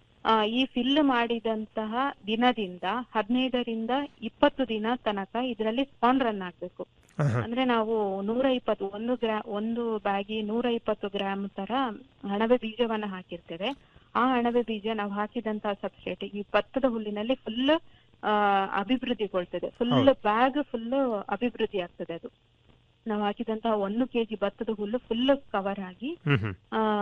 ಈ ಫಿಲ್ ಮಾಡಿದಂತಹ ದಿನದಿಂದ ಹದಿನೈದರಿಂದ ಇಪ್ಪತ್ತು ದಿನ ತನಕ ಇದರಲ್ಲಿ ಸ್ಪಾನ್ ರನ್ ಆಗ್ಬೇಕು ಹ, ಹ. ಅಂದ್ರೆ ನಾವು ನೂರ ಇಪ್ಪತ್ತು ಒಂದು ಗ್ರಾ ಒಂದು ಬ್ಯಾಗಿ ನೂರ ಇಪ್ಪತ್ತು ಗ್ರಾಮ್ ತರ ಅಣಬೆ ಬೀಜವನ್ನ ಹಾಕಿರ್ತೇವೆ ಆ ಅಣಬೆ ಬೀಜ ನಾವು ಹಾಕಿದಂತಹ ಸಬ್ಸ್ಟ್ರೇಟ್ ಈ ಭತ್ತದ ಹುಲ್ಲಿನಲ್ಲಿ ಫುಲ್ ಅಭಿವೃದ್ಧಿಗೊಳ್ತದೆ ಫುಲ್ ಹೌದು. ಬ್ಯಾಗ್ ಫುಲ್ ಅಭಿವೃದ್ಧಿ ಆಗ್ತದೆ ಅದು ನಾವು ಹಾಕಿದಂತಹ ಒಂದು ಕೆಜಿ ಭತ್ತದ ಹುಲ್ಲು ಫುಲ್ ಕವರ್ ಆಗಿ ಹ್ಮ್, ಹ್ಮ್.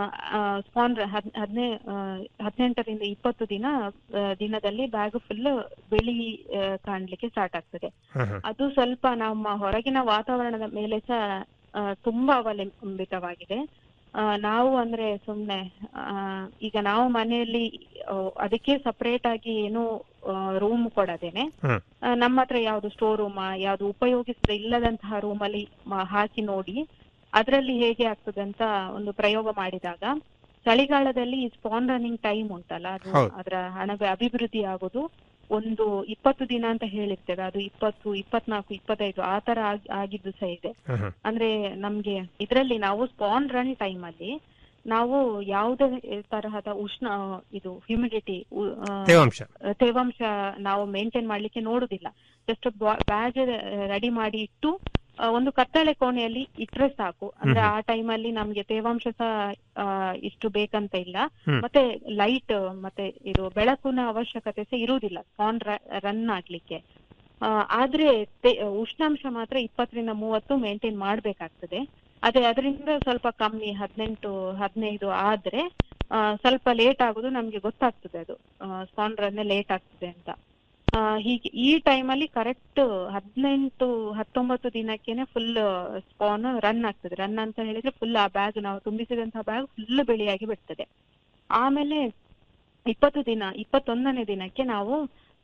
ಸ್ಪಾನ್ ಹದಿನೈ ಹದಿನೆಂಟರಿಂದ ಇಪ್ಪತ್ತು ದಿನ ಆ, ದಿನದಲ್ಲಿ ಬ್ಯಾಗ್ ಫುಲ್ ಬಿಳಿ ಆ, ಕಾಣ್ಲಿಕ್ಕೆ ಸ್ಟಾರ್ಟ್ ಆಗ್ತದೆ ಹ, ಹ. ಅದು ಸ್ವಲ್ಪ ನಮ್ಮ ಹೊರಗಿನ ವಾತಾವರಣದ ಮೇಲೆ ಸಹ ಆ, ತುಂಬಾ ಅವಲಂಬಿತವಾಗಿದೆ ಆ, ನಾವು ಅಂದ್ರೆ ಸುಮ್ನೆ ಆ, ಈಗ ನಾವು ಮನೆಯಲ್ಲಿ ಆ, ಅದಕ್ಕೆ ಸಪರೇಟ್ ಆಗಿ ಏನು ರೂಮ್ ಕೊಡದೇನೆ ಹ್ಮ್. ಆ, ನಮ್ಮ ಹತ್ರ ಯಾವ್ದು ಸ್ಟೋರ್ ರೂಮ್ ಯಾವ್ದು ಉಪಯೋಗಿಸದೆ ಇಲ್ಲದಂತಹ ರೂಮ್ ಅಲ್ಲಿ ಮ- ಹಾಕಿ ನೋಡಿ ಅದರಲ್ಲಿ ಹೇಗೆ ಆಗ್ತದೆ ಅಂತ ಒಂದು ಪ್ರಯೋಗ ಮಾಡಿದಾಗ ಚಳಿಗಾಲದಲ್ಲಿ ಈ ಸ್ಪಾನ್ ರನ್ನಿಂಗ್ ಟೈಮ್ ಉಂಟಲ್ಲ ಅದು ಹೌದು. ಅದರ ಹಣದ ಅಭಿವೃದ್ಧಿ ಆಗೋದು ಒಂದು ಇಪ್ಪತ್ತು ದಿನ ಅಂತ ಹೇಳಿರ್ತೇವೆ ಅದು ಇಪ್ಪತ್ತು ಇಪ್ಪತ್ನಾಲ್ಕು ಇಪ್ಪತ್ತೈದು ಆ ತರ ಆಗ್- ಆಗಿದ್ದು ಸಹ ಇದೆ ಹ, ಹ. ಅಂದ್ರೆ ನಮ್ಗೆ ಇದರಲ್ಲಿ ನಾವು ಸ್ಪಾನ್ ರನ್ ಟೈಮ್ ಅಲ್ಲಿ ನಾವು ಯಾವುದೇ ತರಹದ ಉಷ್ಣ ಇದು ಹ್ಯುಮಿಡಿಟಿ ತೇವಾಂಶ. ತೇವಾಂಶ ನಾವು ಮೇಂಟೈನ್ ಮಾಡ್ಲಿಕ್ಕೆ ನೋಡುದಿಲ್ಲ ಜಸ್ಟ್ ಬ್ಯಾಗ್ ರೆಡಿ ಮಾಡಿ ಇಟ್ಟು ಆ, ಒಂದು ಕತ್ತಳೆ ಕೋಣೆಯಲ್ಲಿ ಇಟ್ರೆ ಸಾಕು ಅಂದ್ರೆ ಹ್ಮ್ ಆ time ಅಲ್ಲಿ ನಮ್ಗೆ ತೇವಾಂಶ ಸಹ ಆ, ಇಷ್ಟು ಬೇಕಂತ ಇಲ್ಲ ಹ್ಮ್. ಮತ್ತೆ ಲೈಟ್ ಮತ್ತೆ ಇದು ಬೆಳಕಿನ ಅವಶ್ಯಕತೆ ಸಹ ಇರುವುದಿಲ್ಲ ಸ್ಪಾನ್ ರನ್ ಆಗ್ಲಿಕ್ಕೆ ಆ, ಆದ್ರೆ ತೆ- ಉಷ್ಣಾಂಶ ಮಾತ್ರ ಇಪ್ಪತ್ತರಿಂದ ಮೂವತ್ತು ಮೇಂಟೈನ್ ಮಾಡ್ಬೇಕಾಗ್ತದೆ ಅದೇ ಅದರಿಂದ ಸ್ವಲ್ಪ ಕಮ್ಮಿ ಹದಿನೆಂಟು ಹದಿನೈದು ಆದ್ರೆ ಆ, ಸ್ವಲ್ಪ ಲೇಟ್ ಆಗುದು ನಮ್ಗೆ ಗೊತ್ತಾಗ್ತದೆ ಅದು ಸ್ಪಾನ್ ರನ್ ಲೇಟ್ ಆಗ್ತದೆ ಅಂತ ಆ, ಹೀಗೆ ಈ ಟೈಮಲ್ಲಿ ಕರೆಕ್ಟ್ ಹದಿನೆಂಟು ಹತ್ತೊಂಬತ್ತು ದಿನಕ್ಕೇನೆ ಫುಲ್ ಸ್ಪಾನ್ ರನ್ ಆಗ್ತದೆ ರನ್ ಅಂತ ಹೇಳಿದ್ರೆ ಫುಲ್ ಆ ಬ್ಯಾಗ್ ನಾವು ತುಂಬಿಸಿದಂತಹ ಬ್ಯಾಗ್ ಫುಲ್ ಬಿಳಿಯಾಗಿ ಬಿಡ್ತದೆ ಆಮೇಲೆ ಇಪ್ಪತ್ತು ದಿನ ಇಪ್ಪತ್ತೊಂದನೇ ದಿನಕ್ಕೆ ನಾವು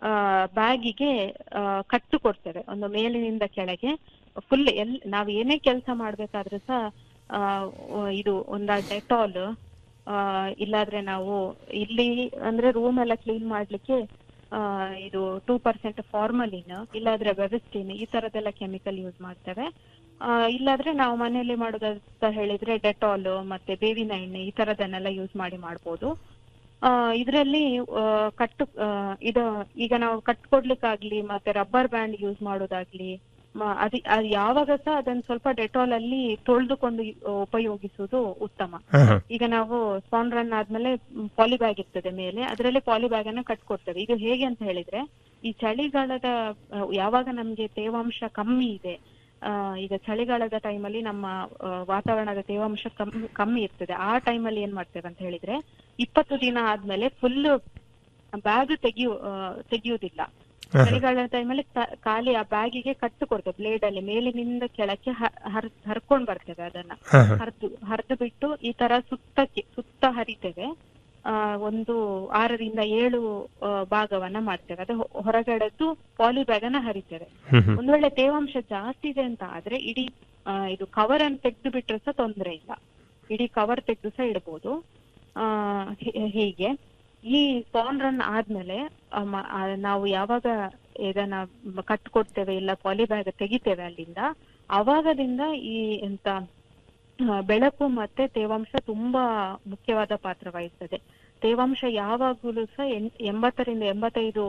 ಬ್ಯಾಗಿಗೆ ಕಟ್ಟು ಕೊಡ್ತೇವೆ ಒಂದು ಮೇಲಿನಿಂದ ಕೆಳಗೆ ಫುಲ್ ಎಲ್ ನಾವ್ ಏನೇ ಕೆಲಸ ಮಾಡ್ಬೇಕಾದ್ರೂ ಸಹ ಆ, ಇದು ಒಂದ ಡೆಟಾಲ್ ಇಲ್ಲಾದ್ರೆ ನಾವು ಇಲ್ಲಿ ಅಂದ್ರೆ ರೂಮ್ ಎಲ್ಲ ಕ್ಲೀನ್ ಮಾಡ್ಲಿಕ್ಕೆ ಆ, ಇದು ಟೂ ಪರ್ಸೆಂಟ್ ಫಾರ್ಮಲಿನ್ ಇಲ್ಲಾದ್ರೆ ವೆಬಸ್ಟಿನ್ ಈ ತರದೆಲ್ಲ ಕೆಮಿಕಲ್ ಯೂಸ್ ಮಾಡ್ತೇವೆ ಆ, ಇಲ್ಲಾದ್ರೆ ನಾವು ಮನೆಯಲ್ಲಿ ಮಾಡೋದಂತ ಹೇಳಿದ್ರೆ ಡೆಟಾಲ್ ಮತ್ತೆ ಬೇವಿನ ಎಣ್ಣೆ ಈ ತರದನ್ನೆಲ್ಲ ಯೂಸ್ ಮಾಡಿ ಮಾಡ್ಬೋದು ಆ, ಇದ್ರಲ್ಲಿ ಆ, ಕಟ್ಟು ಆ, ಇದು ಈಗ ನಾವು ಕಟ್ ಕೊಡ್ಲಿಕ್ಕಾಗ್ಲಿ ಮತ್ತೆ ರಬ್ಬರ್ ಬ್ಯಾಂಡ್ ಯೂಸ್ ಮಾಡೋದಾಗ್ಲಿ ಮ- ಅದಿ ಅದ್ ಯಾವಾಗ ಸಹ ಅದನ್ನ ಸ್ವಲ್ಪ ಡೆಟಾಲ್ ಅಲ್ಲಿ ತೊಳೆದುಕೊಂಡು ಉಪಯೋಗಿಸುವುದು ಉತ್ತಮ ಈಗ ನಾವು ಸ್ಪಾನ್ ರನ್ ಆದ್ಮೇಲೆ ಪಾಲಿ ಬ್ಯಾಗ್ ಇರ್ತದೆ ಮೇಲೆ ಅದರಲ್ಲಿ ಪಾಲಿ ಬ್ಯಾಗ್ ಅನ್ನ ಕಟ್ಕೊಡ್ತೇವೆ ಇದು ಹೇಗೆ ಅಂತ ಹೇಳಿದ್ರೆ ಈ ಚಳಿಗಾಲದ ಆ, ಯಾವಾಗ ನಮ್ಗೆ ತೇವಾಂಶ ಕಮ್ಮಿ ಇದೆ ಆ, ಈಗ ಚಳಿಗಾಲದ ಟೈಮಲ್ಲಿ ನಮ್ಮ ಆ, ವಾತಾವರಣದ ತೇವಾಂಶ ಕಮ್ಮಿ ಕಮ್ಮಿ ಇರ್ತದೆ ಆ ಟೈಮಲ್ಲಿ ಏನ್ ಮಾಡ್ತೇವೆ ಅಂತ ಹೇಳಿದ್ರೆ ಇಪ್ಪತ್ತು ದಿನ ಆದ್ಮೇಲೆ ಫುಲ್ ಬ್ಯಾಗ್ ತೆಗಿಯು ಆ, ತೆಗಿಯುವುದಿಲ್ಲ ಚಳಿಗಾಲದ ಟೈಮಲ್ಲಿ ಖಾಲಿ ಆ ಬ್ಯಾಗಿಗೆ ಕಟ್ಟು ಕೊಡ್ತೇವೆ ಬ್ಲೇಡ್ ಅಲ್ಲಿ ಮೇಲಿನಿಂದ ಕೆಳಕ್ಕೆ ಹ- ಹರ್ ಹರ್ಕೊಂಡ್ ಬರ್ತೇವೆ ಅದನ್ನ ಹ, ಹ. ಹರಿದು ಹರಿದು ಬಿಟ್ಟು ಈ ತರ ಸುತ್ತಕ್ಕೆ ಸುತ್ತ ಹರಿತೇವೆ ಆ, ಒಂದು ಆರರಿಂದ ಏಳು ಆ, ಭಾಗವನ್ನ ಮಾಡ್ತೇವೆ ಅದು ಹೊ- ಹೊರಗಡೆದ್ದು ಪಾಲಿ ಬ್ಯಾಗ್ ಅನ್ನ ಹರಿತೇವೆ ಹ್ಮ್ ಹ್ಮ್. ಒಂದ್ ವೇಳೆ ತೇವಾಂಶ ಜಾಸ್ತಿ ಇದೆ ಅಂತ ಆದ್ರೆ ಇಡೀ ಆ, ಇದು ಕವರ್ ಅನ್ನು ತೆಗೆದು ಬಿಟ್ರೆ ಸಹ ತೊಂದ್ರೆ ಇಲ್ಲ ಇಡೀ ಕವರ್ ತೆಗೆದು ಸಹ ಇಡ್ಬೋದು ಆ ಹೀ- ಹೀಗೆ ಈ ಸ್ಪಾನ್ ರನ್ ಆದ್ಮೇಲೆ ಆ, ಮ- ಆ, ನಾವು ಯಾವಾಗ ಇದನ್ನ ಕಟ್ ಕೊಡ್ತೇವೆ ಇಲ್ಲ ಪಾಲಿ ಬ್ಯಾಗ್ ತೆಗಿತೇವೆ ಅಲ್ಲಿಂದ ಅವಾಗದಿಂದ ಈ ಎಂತ ಆ, ಬೆಳಕು ಮತ್ತೆ ತೇವಾಂಶ ತುಂಬಾ ಮುಖ್ಯವಾದ ಪಾತ್ರ ವಹಿಸ್ತದೆ ತೇವಾಂಶ ಯಾವಾಗಲೂ ಸಹ ಎಂ- ಎಂಬತ್ತರಿಂದ ಎಂಬತ್ತೈದು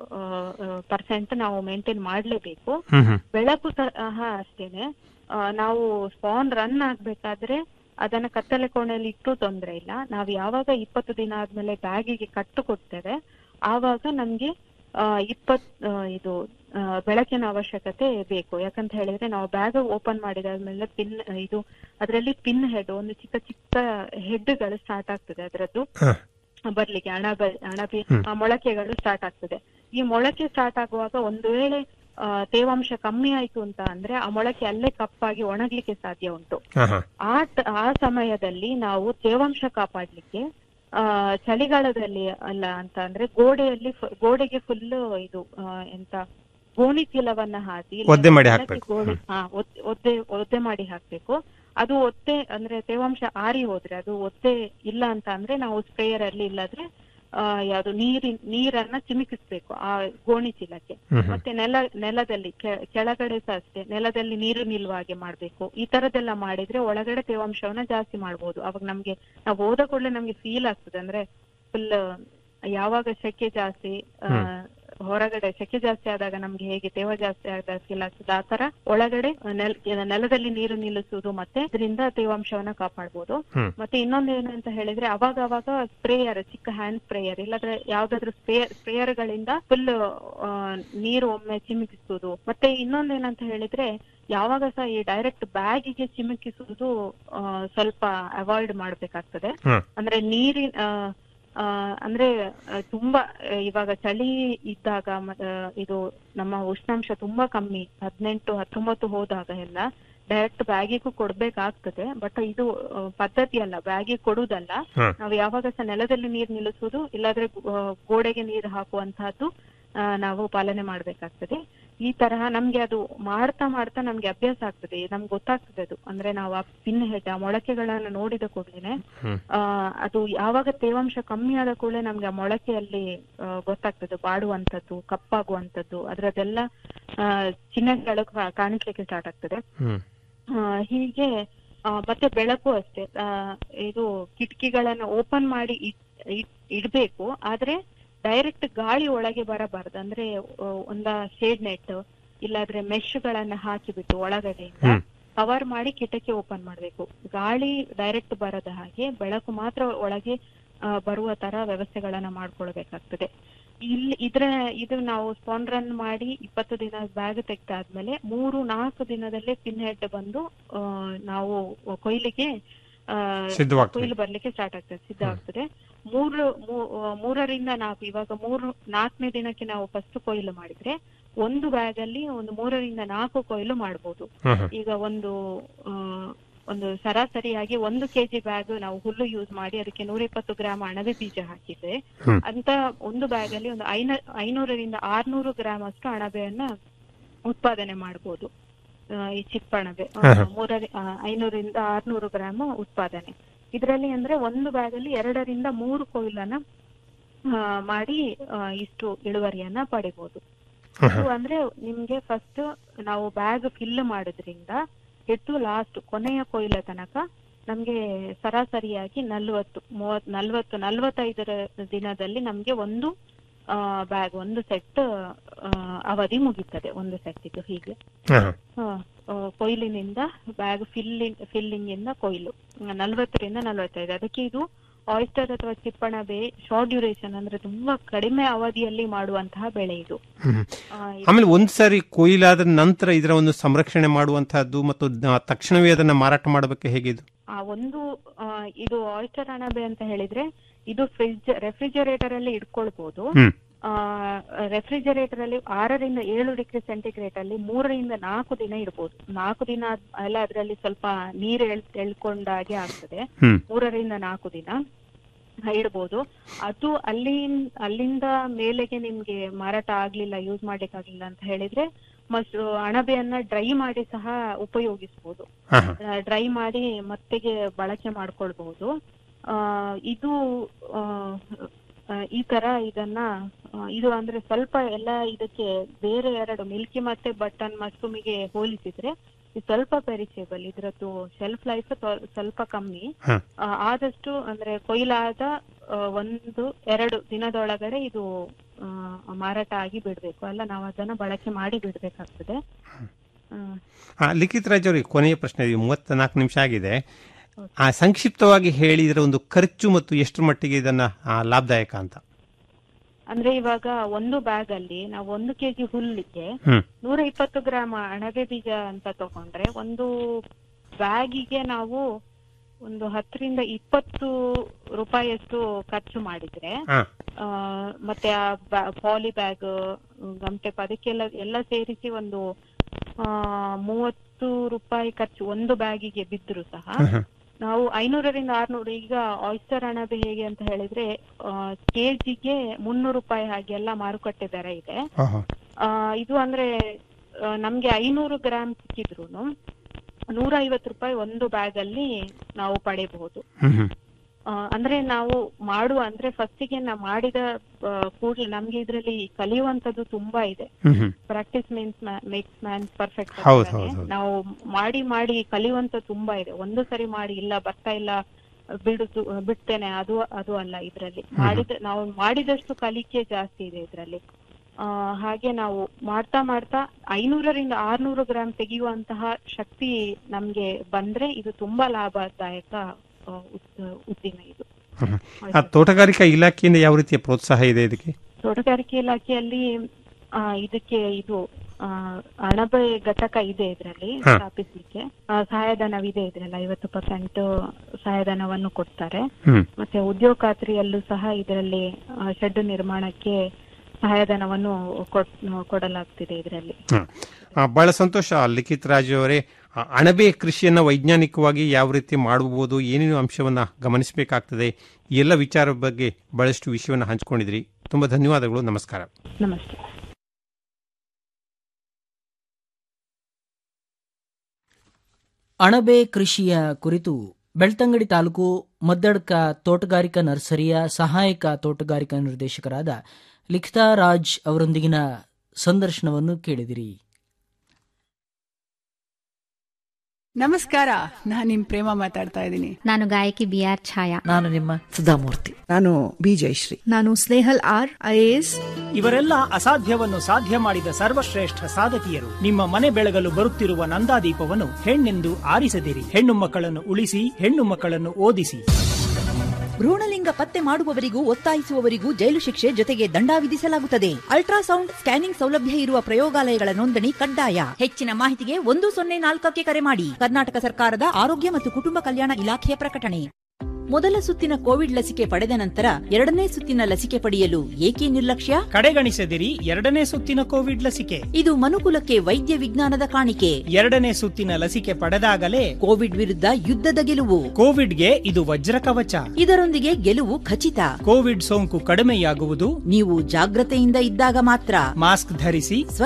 ಪರ್ಸೆಂಟ್ ನಾವು ಮೇಂಟೈನ್ ಮಾಡ್ಲೇಬೇಕು ಹ್ಮ್ ಹ್ಮ್. ಬೆಳಕು ಸಹ ಅಷ್ಟೇನೆ ಆ, ನಾವು ಸ್ಪಾನ್ ರನ್ ಆಗ್ಬೇಕಾದ್ರೆ ಅದನ್ನ ಕತ್ತಲೆ ಕೋಣೆಯಲ್ಲಿ ಇಟ್ಟು ತೊಂದ್ರೆ ಇಲ್ಲ ನಾವು ಯಾವಾಗ ಇಪ್ಪತ್ತು ದಿನ ಆದ್ಮೇಲೆ ಬ್ಯಾಗಿಗೆ ಕಟ್ಟು ಕೊಡ್ತೇವೆ ಆವಾಗ ನಮ್ಗೆ ಆ, ಇಪ್ಪತ್ ಆ, ಇದು ಆ, ಬೆಳಕಿನ ಅವಶ್ಯಕತೆ ಬೇಕು ಯಾಕಂತ ಹೇಳಿದ್ರೆ ನಾವು ಬ್ಯಾಗ್ ಓಪನ್ ಮಾಡಿದಾದ್ಮೇಲೆ ಪಿನ್ ಇದು ಅದರಲ್ಲಿ ಪಿನ್ ಹೆಡ್ ಒಂದು ಚಿಕ್ಕ ಚಿಕ್ಕ ಹೆಡ್ಗಳು ಸ್ಟಾರ್ಟ್ ಆಗ್ತದೆ ಅದರದ್ದು ಹ. ಬರ್ಲಿಕ್ಕೆ ಅಣಬ ಅಣಬಿ ಹ್ಮ್. ಆ, ಮೊಳಕೆಗಳು ಸ್ಟಾರ್ಟ್ ಆಗ್ತದೆ ಈ ಮೊಳಕೆ ಸ್ಟಾರ್ಟ್ ಆಗುವಾಗ ಒಂದು ವೇಳೆ ಆ, ತೇವಾಂಶ ಕಮ್ಮಿ ಆಯ್ತು ಅಂತ ಅಂದ್ರೆ ಆ ಮೊಳಕೆ ಅಲ್ಲೇ ಕಪ್ಪಾಗಿ ಒಣಗ್ಲಿಕ್ಕೆ ಸಾಧ್ಯ ಉಂಟು ಹ, ಹ. ಆ ಟ- ಆ ಸಮಯದಲ್ಲಿ ನಾವು ತೇವಾಂಶ ಕಾಪಾಡ್ಲಿಕ್ಕೆ ಆ ಚಳಿಗಾಲದಲ್ಲಿ ಅಲ್ಲ ಅಂತ ಅಂದ್ರೆ ಗೋಡೆಯಲ್ಲಿ ಫು- ಗೋಡೆಗೆ ಫುಲ್ ಇದು ಆ, ಎಂತ ಗೋಣಿ ಚೀಲವನ್ನ ಹಾಕಿ ಇಲ್ಲ ಒದ್ದೆ ಮಾಡಿ ನೆಲಕ್ಕೆ ಹಾಕ್ಬೇಕು. ಗೋಣಿ ಹ್ಮ್. ಹಾ ಒದ್- ಒದ್ದೆ ಒದ್ದೆ ಮಾಡಿ ಹಾಕ್ಬೇಕು ಅದು ಒತ್ತೆ ಅಂದ್ರೆ ತೇವಾಂಶ ಆರಿ ಹೋದ್ರೆ ಅದು ಒತ್ತೆ ಇಲ್ಲ ಅಂತ ಅಂದ್ರೆ ನಾವು ಸ್ಪ್ರೇಯರ್ ಅಲ್ಲಿ ಇಲ್ಲಾದ್ರೆ ಆ ಯಾವ್ದು ನೀರಿನ ನೀರನ್ನ ಚಿಮುಕಿಸ್ಬೇಕು ಆ ಗೋಣಿ ಚೀಲಕ್ಕೆ ಹ್ಮ್ ಹ್ಮ್. ಮತ್ತೆ ನೆಲ ನೆಲದಲ್ಲಿ ಕೆ- ಕೆಳಗಡೆ ಸಹ ಅಷ್ಟೇ ನೆಲದಲ್ಲಿ ನೀರು ನಿಲ್ಲುವ ಹಾಗೆ ಮಾಡ್ಬೇಕು ಈ ತರದೆಲ್ಲ ಮಾಡಿದ್ರೆ ಒಳಗಡೆ ತೇವಾಂಶವನ್ನ ಜಾಸ್ತಿ ಮಾಡ್ಬೋದು ಅವಾಗ ನಮ್ಗೆ ನಾವು ಹೋದ ಕೂಡಲೇ ನಮ್ಗೆ ಫೀಲ್ ಆಗ್ತದೆ ಅಂದ್ರೆ ಫುಲ್ ಯಾವಾಗ ಸೆಕೆ ಜಾಸ್ತಿ ಆ, ಹೊರಗಡೆ ಸೆಕೆ ಜಾಸ್ತಿ ಆದಾಗ ನಮ್ಗೆ ಹೇಗೆ ತೇವ ಜಾಸ್ತಿ ಆದಾಗ ಫೀಲ್ ಆಗ್ತದೆ ಆ ತರ ಒಳಗಡೆ ನೆಲ ನೆಲದಲ್ಲಿ ನೀರು ನಿಲ್ಲಿಸುವುದು ಮತ್ತೆ ಇದರಿಂದ ತೇವಾಂಶವನ್ನ ಕಾಪಾಡ್ಬೋದು ಹ್ಮ್. ಮತ್ತೆ ಇನ್ನೊಂದು ಏನು ಅಂತ ಹೇಳಿದ್ರೆ ಅವಾಗ ಅವಾಗ ಸ್ಪ್ರೇಯರ್ ಚಿಕ್ಕ ಹ್ಯಾಂಡ್ ಸ್ಪ್ರೇಯರ್ ಇಲ್ಲಾಂದ್ರೆ ಯಾವ್ದಾದ್ರು ಸ್ಪ್ರೇಯರ್ ಸ್ಪ್ರೇಯರ್ ಗಳಿಂದ ಫುಲ್ ನೀರು ಒಮ್ಮೆ ಚಿಮುಕಿಸುವುದು ಮತ್ತೆ ಇನ್ನೊಂದು ಏನಂತ ಹೇಳಿದ್ರೆ ಯಾವಾಗ ಸಹ ಈ ಡೈರೆಕ್ಟ್ ಬ್ಯಾಗಿಗೆ ಚಿಮುಕಿಸುವುದು ಆ, ಸ್ವಲ್ಪ ಅವಾಯ್ಡ್ ಮಾಡ್ಬೇಕಾಗ್ತದೆ ಹ್ಮ್. ಅಂದ್ರೆ ನೀರಿನ ಆ, ಆ, ಅಂದ್ರೆ ಆ, ತುಂಬಾ ಆ, ಇವಾಗ ಚಳಿ ಇದ್ದಾಗ ಮ- ಆ, ಇದು ನಮ್ಮ ಉಷ್ಣಾಂಶ ತುಂಬಾ ಕಮ್ಮಿ ಹದಿನೆಂಟು ಹತ್ತೊಂಬತ್ತು ಹೋದಾಗ ಎಲ್ಲ ಡೈರೆಕ್ಟ್ ಬ್ಯಾಗಿಗೂ ಕೊಡ್ಬೇಕಾಗ್ತದೆ ಬಟ್ ಇದು ಆ, ಪದ್ಧತಿ ಅಲ್ಲ ಬ್ಯಾಗಿಗೆ ಕೊಡುವುದಲ್ಲ ಹ್ಮ್. ನಾವು ಯಾವಾಗ ಸಹ ನೆಲದಲ್ಲಿ ನೀರು ನಿಲ್ಲಿಸುವುದು ಇಲ್ಲಾದ್ರೆ ಗೋ- ಗೋಡೆಗೆ ನೀರು ಹಾಕುವಂತಹದ್ದು ಆ, ನಾವು ಪಾಲನೆ ಮಾಡ್ಬೇಕಾಗ್ತದೆ ಈ ತರಹ ನಮ್ಗೆ ಅದು ಮಾಡ್ತಾ ಮಾಡ್ತಾ ನಮ್ಗೆ ಅಭ್ಯಾಸ ಆಗ್ತದೆ ನಮ್ಗೆ ಗೊತ್ತಾಗ್ತದೆ ಅದು ಅಂದ್ರೆ ನಾವು ಆ ಪಿನ್ ಹೆಡ್ ಆ ಮೊಳಕೆಗಳನ್ನ ನೋಡಿದ ಕೂಡಲೇ ಹ್ಮ್. ಆ ಅದು ಯಾವಾಗ ತೇವಾಂಶ ಕಮ್ಮಿ ಆದ ಕೂಡಲೇ ನಮ್ಗೆ ಆ ಮೊಳಕೆಯಲ್ಲಿ ಆ, ಗೊತ್ತಾಗ್ತದೆ ಬಾಡುವಂತದ್ದು ಕಪ್ಪಾಗುವಂತದ್ದು ಅದ್ರದ್ದೆಲ್ಲ ಆ, ಚಿಹ್ನೆಗಳು ಕಾ- ಕಾಣಿಸ್ಲಿಕ್ಕೆ ಸ್ಟಾರ್ಟ್ ಆಗ್ತದೆ ಹ್ಮ್. ಆ, ಹೀಗೆ ಆ, ಮತ್ತೆ ಬೆಳಕು ಅಷ್ಟೇ ಆ, ಇದು ಕಿಟಕಿಗಳನ್ನ ಓಪನ್ ಮಾಡಿ ಇಟ್- ಇಟ್- ಇಡ್ಬೇಕು ಆದ್ರೆ ಡೈರೆಕ್ಟ್ ಗಾಳಿ ಒಳಗೆ ಬರಬಾರ್ದು ಅಂದ್ರೆ ಆ, ಒಂದ ಶೇಡ್ ನೆಟ್ ಇಲ್ಲಾದ್ರೆ ಮೆಶ್ ಗಳನ್ನ ಹಾಕಿಬಿಟ್ಟು ಒಳಗಡೆಯಿಂದ ಹ್ಮ್. ಕವರ್ ಮಾಡಿ ಕಿಟಕಿ ಓಪನ್ ಮಾಡ್ಬೇಕು ಗಾಳಿ ಡೈರೆಕ್ಟ್ ಬರದ ಹಾಗೆ ಬೆಳಕು ಮಾತ್ರ ಒಳಗೆ ಆ, ಬರುವ ತರ ವ್ಯವಸ್ಥೆಗಳನ್ನ ಮಾಡ್ಕೊಳ್ಬೇಕಾಗ್ತದೆ ಇಲ್ಲಿ ಇದ್ರ ಇದು ನಾವು ಸ್ಪಾನ್ ರನ್ ಮಾಡಿ ಇಪ್ಪತ್ತು ದಿನ ಬ್ಯಾಗ್ ತೆಗ್ದಾದ್ಮೇಲೆ ಮೂರು ನಾಲ್ಕು ದಿನದಲ್ಲೇ ಪಿನ್ ಹೆಡ್ ಬಂದು ಆ, ನಾವು ಕೊಯ್ಲಿಗೆ ಆ, ಸಿದ್ಧವಾಗ್ತದೆ. ಕೊಯ್ಲು ಬರ್ಲಿಕ್ಕೆ ಸ್ಟಾರ್ಟ್ ಆಗ್ತದೆ ಸಿದ್ಧ ಆಗ್ತದೆ ಮೂರು ಮೂ- ಆ, ಮೂರರಿಂದ ನಾಲ್ಕು ಇವಾಗ ಮೂರು ನಾಲ್ಕನೇ ದಿನಕ್ಕೆ ನಾವು ಫಸ್ಟ್ ಕೊಯ್ಲು ಮಾಡಿದ್ರೆ ಒಂದು ಬ್ಯಾಗ್ ಅಲ್ಲಿ ಒಂದು ಮೂರರಿಂದ ನಾಲ್ಕು ಕೊಯ್ಲು ಮಾಡಬಹುದು ಹ್ಮ್ ಹ್ಮ್. ಈಗ ಒಂದು ಆ, ಒಂದು ಸರಾಸರಿಯಾಗಿ ಒಂದು ಕೆಜಿ ಬ್ಯಾಗ್ ನಾವು ಹುಲ್ಲು ಯೂಸ್ ಮಾಡಿ ಅದಕ್ಕೆ ನೂರ ಇಪ್ಪತ್ತು ಗ್ರಾಮ್ ಅಣಬೆ ಬೀಜ ಹಾಕಿದ್ರೆ ಹ್ಮ್. ಅಂತ ಒಂದು ಬ್ಯಾಗ್ ಅಲ್ಲಿ ಒಂದು ಐನ ಐನೂರರಿಂದ ಆರ್ನೂರು ಗ್ರಾಮ್ ಅಷ್ಟು ಅಣಬೆಯನ್ನ ಉತ್ಪಾದನೆ ಮಾಡಬಹುದು ಈ ಚಿಪ್ಪಣಬೆ ಆ, ಹ, ಹ. ಮೂರ ಆ, ಐನೂರಿಂದ ಆರ್ನೂರು ಗ್ರಾಮ್ ಉತ್ಪಾದನೆ ಇದರಲ್ಲಿ ಅಂದ್ರೆ ಒಂದು ಬ್ಯಾಗ್ ಅಲ್ಲಿ ಎರಡರಿಂದ ಮೂರು ಕೊಯ್ಲನ್ನ ಆ, ಮಾಡಿ ಆ, ಇಷ್ಟು ಇಳುವರಿಯನ್ನ ಪಡಿಬಹುದು ಹ, ಹ. ಇದು ಅಂದ್ರೆ ನಿಮ್ಗೆ ಫಸ್ಟ್ ನಾವು ಬ್ಯಾಗ್ ಫಿಲ್ ಮಾಡೋದ್ರಿಂದ ಹಿಟ್ಟು ಲಾಸ್ಟ್ ಕೊನೆಯ ಕೊಯ್ಲ ತನಕ ನಮ್ಗೆ ಸರಾಸರಿಯಾಗಿ ನಲ್ವತ್ತು ಮೂವತ್ ನಲ್ವತ್ತು ನಲ್ವತ್ತೈದರ ದಿನದಲ್ಲಿ ನಮ್ಗೆ ಒಂದು ಬ್ಯಾಗ್ ಒಂದು ಸೆಟ್ ಅವಧಿ ಮುಗೀತದೆ ಒಂದು ಸೆಟ್ ಇದು ಹೀಗೆ ಹ, ಹ. ಹ, ಆ, ಕೊಯ್ಲಿನಿಂದ ಬ್ಯಾಗ್ ಫಿಲ್ಲಿಂಗ್ ಫಿಲ್ಲಿಂಗ್ ಇಂದ ಕೊಯ್ಲು ನಲ್ವತ್ತರಿಂದ ನಲ್ವತ್ತೈದು ಅದಕ್ಕೆ ಇದು ಆಯಿಸ್ಟರ್ ಅಥವಾ ಚಿಪ್ಪಣಬೆ ಶಾರ್ಟ್ ಡ್ಯೂರೇಷನ್ ಅಂದ್ರೆ ತುಂಬಾ ಕಡಿಮೆ ಅವಧಿಯಲ್ಲಿ ಮಾಡುವಂತಹ ಬೆಳೆ ಇದು ಹ್ಮ್. ಆ, ಇದು- ಆಮೇಲೆ ಒಂದ್ ಸಾರಿ ಕೊಯ್ಲಾದ ನಂತರ ಇದರ ಒಂದು ಸಂರಕ್ಷಣೆ ಮಾಡುವಂತಹದ್ದು ಮತ್ತು ದ- ತಕ್ಷಣವೇ ಅದನ್ನ ಮಾರಾಟ ಮಾಡಬೇಕು ಹೇಗಿದು ಆ ಒಂದು ಆ, ಇದು ಆಯಿಸ್ಟರ್ ಅಣಬೆ ಅಂತ ಹೇಳಿದ್ರೆ ಇದು ಫ್ರಿಜ್ ರೆಫ್ರಿಜರೇಟರ್ ಅಲ್ಲಿ ಇಟ್ಕೊಳ್ಬಹುದು ಹ್ಮ್. ರೆಫ್ರಿಜರೇಟರ್ ಅಲ್ಲಿ ಆರರಿಂದ ಏಳು ಡಿಗ್ರಿ ಸೆಂಟಿಗ್ರೇಡ್ ಅಲ್ಲಿ ಮೂರರಿಂದ ನಾಲ್ಕು ದಿನ ಇಡ್ಬೋದು ನಾಲ್ಕು ದಿನ ಎಲ್ಲ ಅದರಲ್ಲಿ ಸ್ವಲ್ಪ ನೀರು ಎಳ್ ಎಳ್ಕೊಂಡಾಗೆ ಆಗ್ತದೆ ಹ್ಮ್. ಮೂರರಿಂದ ನಾಲ್ಕು ದಿನ ಇಡ್ಬೋದು ಅದು ಅಲ್ಲಿ ಅಲ್ಲಿಂದ ಮೇಲೆಗೆ ನಿಮ್ಗೆ ಮಾರಾಟ ಆಗ್ಲಿಲ್ಲ ಯೂಸ್ ಮಾಡ್ಲಿಕ್ಕಾಗ್ಲಿಲ್ಲ ಅಂತ ಹೇಳಿದ್ರೆ ಮಸ್ ಅಣಬೆಯನ್ನ ಡ್ರೈ ಮಾಡಿ ಸಹ ಉಪಯೋಗಿಸ್ಬೋದು ಹ, ಹ. ಡ್ರೈ ಮಾಡಿ ಮತ್ತೆಗೆ ಬಳಕೆ ಮಾಡ್ಕೊಳ್ಬಹುದು ಆ, ಇದು ಆ, ಆ, ಈ ತರ ಇದನ್ನ ಆ, ಇದು ಅಂದ್ರೆ ಸ್ವಲ್ಪ ಎಲ್ಲ ಇದಕ್ಕೆ ಬೇರೆ ಎರಡು ಮಿಲ್ಕಿ ಮತ್ತೆ ಬಟನ್ ಮಶ್ರೂಮಿಗೆ ಹೋಲಿಸಿದ್ರೆ ಇದು ಸ್ವಲ್ಪ ಪೆರಿಚೇಬಲ್ ಇದ್ರದ್ದು ಶೆಲ್ಫ್ ಲೈಫ್ ಸ್ವಲ್ಪ ಕಮ್ಮಿ ಹ. ಆ, ಆದಷ್ಟು ಅಂದ್ರೆ ಕೊಯ್ಲಾದ ಆ, ಒಂದು ಎರಡು ದಿನದೊಳಗಡೆ ಇದು ಆ, ಮಾರಾಟ ಆಗಿ ಬಿಡ್ಬೇಕು ಅಲ್ಲ ನಾವು ಅದನ್ನ ಬಳಕೆ ಮಾಡಿ ಬಿಡ್ಬೇಕಾಗ್ತದೆ ಆ, ಆ, ಲಿಖಿತ್ ರಾಜ್ ಅವರಿಗೆ ಕೊನೆಯ ಪ್ರಶ್ನೆ ಇದೆ ಮೂವತ್ತ ನಾಲ್ಕು ನಿಮಿಷ ಆಗಿದೆ ಆ, ಸಂಕ್ಷಿಪ್ತವಾಗಿ ಹೇಳಿದ್ರೆ ಒಂದು ಖರ್ಚು ಮತ್ತು ಎಷ್ಟರ ಮಟ್ಟಿಗೆ ಇದನ್ನ ಆ, ಲಾಭದಾಯಕ ಅಂತ ಅಂದ್ರೆ ಇವಾಗ ಒಂದು ಬ್ಯಾಗ್ ಅಲ್ಲಿ ನಾವು ಒಂದು ಕೆಜಿ ಹುಲ್ಲಿಗೆ ಹ್ಮ್. ನೂರ ಇಪ್ಪತ್ತು ಗ್ರಾಮ್ ಅಣಬೆ ಬೀಜ ಅಂತ ತಗೊಂಡ್ರೆ ಒಂದು ಬ್ಯಾಗಿಗೆ ನಾವು ಒಂದು ಹತ್ತರಿಂದ ಇಪ್ಪತ್ತು ರೂಪಾಯಿಯಷ್ಟು ಖರ್ಚು ಮಾಡಿದ್ರೆ ಹಾ. ಆ, ಮತ್ತೆ ಆ ಪಾಲಿ ಬ್ಯಾಗ್ ಗಮ್ಟೆಪ್ ಅದಕ್ಕೆಲ್ಲ ಎಲ್ಲ ಸೇರಿಸಿ ಒಂದು ಆ, ಮೂವತ್ತು ರೂಪಾಯಿ ಖರ್ಚು ಒಂದು ಬ್ಯಾಗಿಗೆ ಬಿದ್ರು ಸಹ ನಾವು ಐನೂರರಿಂದ ಆರ್ನೂರು ಈಗ ಆಯಿಸ್ಟರ್ ಅಣಬೆ ಹೇಗೆ ಅಂತ ಹೇಳಿದ್ರೆ ಕೆಜಿಗೆ ಮುನ್ನೂರು ರೂಪಾಯಿ ಹಾಗೆಲ್ಲ ಮಾರುಕಟ್ಟೆ ದರ ಇದೆ ಆ, ಇದು ಅಂದ್ರೆ ಆ, ನಮ್ಗೆ ಐನೂರು ಗ್ರಾಮ್ ಸಿಕ್ಕಿದ್ರು ನೂರ ಐವತ್ತು ರೂಪಾಯಿ ಒಂದು ಬ್ಯಾಗ್ ಅಲ್ಲಿ ನಾವು ಪಡೆಯಬಹುದು ಆ, ಅಂದ್ರೆ ನಾವು ಮಾಡುವ ಅಂದ್ರೆ ಫಸ್ಟಿಗೆ ನಾವು ಮಾಡಿದ ಆ, ಕೂಡ್ಲೆ ನಮ್ಗೆ ಇದ್ರಲ್ಲಿ ಕಲಿಯುವಂತದ್ದು ತುಂಬಾ ಇದೆ practice means makes man perfect ಹೌದು, ಹೌದು, ಹೌದು. ನಾವು ಮಾಡಿ ಮಾಡಿ ಕಲಿಯುವಂತ ತುಂಬಾ ಇದೆ ಒಂದು ಸರಿ ಮಾಡಿ ಇಲ್ಲ ಬರ್ತಾ ಇಲ್ಲ ಬಿಡುದು ಬಿಡ್ತೇನೆ ಅದು ಅದು ಅಲ್ಲ ಇದ್ರಲ್ಲಿ ಮಾಡಿದ ನಾವು ಮಾಡಿದಷ್ಟು ಕಲಿಕೆ ಜಾಸ್ತಿ ಇದೆ ಇದ್ರಲ್ಲಿ ಆ, ಹಾಗೆ ನಾವು ಮಾಡ್ತಾ ಮಾಡ್ತಾ ಐನೂರರಿಂದ ಆರ್ನೂರು ಗ್ರಾಮ್ ತೆಗೆಯುವಂತಹ ಶಕ್ತಿ ನಮ್ಗೆ ಬಂದ್ರೆ ಇದು ತುಂಬಾ ಲಾಭದಾಯಕ ಆ, ಉದ್- ಉದ್ದಿಮೆ ಇದು ಆ ತೋಟಗಾರಿಕಾ ಇಲಾಖೆಯಿಂದ ಯಾವ ರೀತಿಯ ಪ್ರೋತ್ಸಾಹ ಇದೆ ಇದಕ್ಕೆ ತೋಟಗಾರಿಕೆ ಇಲಾಖೆಯಲ್ಲಿ ಆ, ಇದಕ್ಕೆ ಇದು ಆ, ಅಣಬೆ ಘಟಕ ಇದೆ ಇದರಲ್ಲಿ ಹ. ಸ್ಥಾಪಿಸ್ಲಿಕ್ಕೆ ಆ, ಸಹಾಯಧನವಿದೆ ಇದರಲ್ಲಿ ಐವತ್ತು ಪರ್ಸೆಂಟ್ ಸಹಾಯಧನವನ್ನು ಕೊಡ್ತಾರೆ ಹ್ಮ್. ಮತ್ತೆ ಉದ್ಯೋಗ ಖಾತ್ರಿಯಲ್ಲೂ ಸಹ ಇದರಲ್ಲಿ ಶೆಡ್ ನಿರ್ಮಾಣಕ್ಕೆ ಸಹಾಯಧನವನ್ನು ಕೊಡ್- ಕೊಡಲಾಗ್ತಿದೆ ಇದರಲ್ಲಿ ಹ. ಆ, ಬಹಳ ಸಂತೋಷ ಲಿಖಿತ್ ರಾಜು ಅವರೇ ಆ, ಅಣಬೆ ಕೃಷಿಯನ್ನ ವೈಜ್ಞಾನಿಕವಾಗಿ ಯಾವ ರೀತಿ ಮಾಡಬಹುದು ಏನೇನು ಅಂಶವನ್ನ ಗಮನಿಸಬೇಕಾಗ್ತದೆ ಈ ಎಲ್ಲ ವಿಚಾರದ ಬಗ್ಗೆ ಬಹಳಷ್ಟು ವಿಷಯವನ್ನ ಹಂಚಿಕೊಂಡಿದ್ರಿ ತುಂಬಾ ಧನ್ಯವಾದಗಳು ನಮಸ್ಕಾರ ನಮಸ್ತೆ ಅಣಬೆ ಕೃಷಿಯ ಕುರಿತು ಬೆಳ್ತಂಗಡಿ ತಾಲೂಕು ಮದ್ದಡ್ಕ ತೋಟಗಾರಿಕಾ ನರ್ಸರಿಯ ಸಹಾಯಕ ತೋಟಗಾರಿಕಾ ನಿರ್ದೇಶಕರಾದ ಲಿಖಿತಾ ರಾಜ್ ಅವರೊಂದಿಗಿನ ಸಂದರ್ಶನವನ್ನು ಕೇಳಿದಿರಿ ನಮಸ್ಕಾರ ನಾನು ನಿಮ್ ಪ್ರೇಮ ಮಾತಾಡ್ತಾ ಇದ್ದೀನಿ ನಾನು ಗಾಯಕಿ ಬಿ ಆರ್ ಛಾಯಾ ನಾನು ನಿಮ್ಮ ಸುಧಾಮೂರ್ತಿ ನಾನು ಬಿ ಜಯಶ್ರೀ ನಾನು ಸ್ನೇಹಲ್ ಆರ್ ಐಎಎಸ್ ಇವರೆಲ್ಲ ಅಸಾಧ್ಯವನ್ನು ಸಾಧ್ಯ ಮಾಡಿದ ಸರ್ವಶ್ರೇಷ್ಠ ಸಾಧಕಿಯರು ನಿಮ್ಮ ಮನೆ ಬೆಳಗಲು ಬರುತ್ತಿರುವ ನಂದಾದೀಪವನ್ನು ಹೆಣ್ಣೆಂದು ಆರಿಸದಿರಿ ಹೆಣ್ಣು ಮಕ್ಕಳನ್ನು ಉಳಿಸಿ ಹೆಣ್ಣು ಮಕ್ಕಳನ್ನು ಓದಿಸಿ ಭ್ರೂಣಲಿಂಗ ಪತ್ತೆ ಮಾಡುವವರಿಗೂ ಒತ್ತಾಯಿಸುವವರಿಗೂ ಜೈಲು ಶಿಕ್ಷೆ ಜೊತೆಗೆ ದಂಡ ವಿಧಿಸಲಾಗುತ್ತದೆ ಅಲ್ಟ್ರಾಸೌಂಡ್ ಸ್ಕ್ಯಾನಿಂಗ್ ಸೌಲಭ್ಯ ಇರುವ ಪ್ರಯೋಗಾಲಯಗಳ ನೋಂದಣಿ ಕಡ್ಡಾಯ ಹೆಚ್ಚಿನ ಮಾಹಿತಿಗೆ ಒಂದು ಸೊನ್ನೆ ನಾಲ್ಕಕ್ಕೆ ಕರೆ ಮಾಡಿ ಕರ್ನಾಟಕ ಸರ್ಕಾರದ ಆರೋಗ್ಯ ಮತ್ತು ಕುಟುಂಬ ಕಲ್ಯಾಣ ಇಲಾಖೆಯ ಪ್ರಕಟಣೆ ಮೊದಲ ಸುತ್ತಿನ ಕೋವಿಡ್ ಲಸಿಕೆ ಪಡೆದ ನಂತರ ಎರಡನೇ ಸುತ್ತಿನ ಲಸಿಕೆ ಪಡೆಯಲು ಏಕೆ ನಿರ್ಲಕ್ಷ್ಯ ಕಡೆಗಣಿಸದಿರಿ ಎರಡನೇ ಸುತ್ತಿನ ಕೋವಿಡ್ ಲಸಿಕೆ ಇದು ಮನುಕುಲಕ್ಕೆ ವೈದ್ಯ ವಿಜ್ಞಾನದ ಕಾಣಿಕೆ ಎರಡನೇ ಸುತ್ತಿನ ಲಸಿಕೆ ಪಡೆದಾಗಲೇ ಕೋವಿಡ್ ವಿರುದ್ಧ ಯುದ್ಧದ ಗೆಲುವು ಕೋವಿಡ್ಗೆ ಇದು ವಜ್ರ ಕವಚ ಇದರೊಂದಿಗೆ ಗೆಲುವು ಖಚಿತ ಕೋವಿಡ್ ಸೋಂಕು ಕಡಿಮೆಯಾಗುವುದು ನೀವು ಜಾಗ್ರತೆಯಿಂದ ಇದ್ದಾಗ ಮಾತ್ರ ಮಾಸ್ಕ್ ಧರಿಸಿ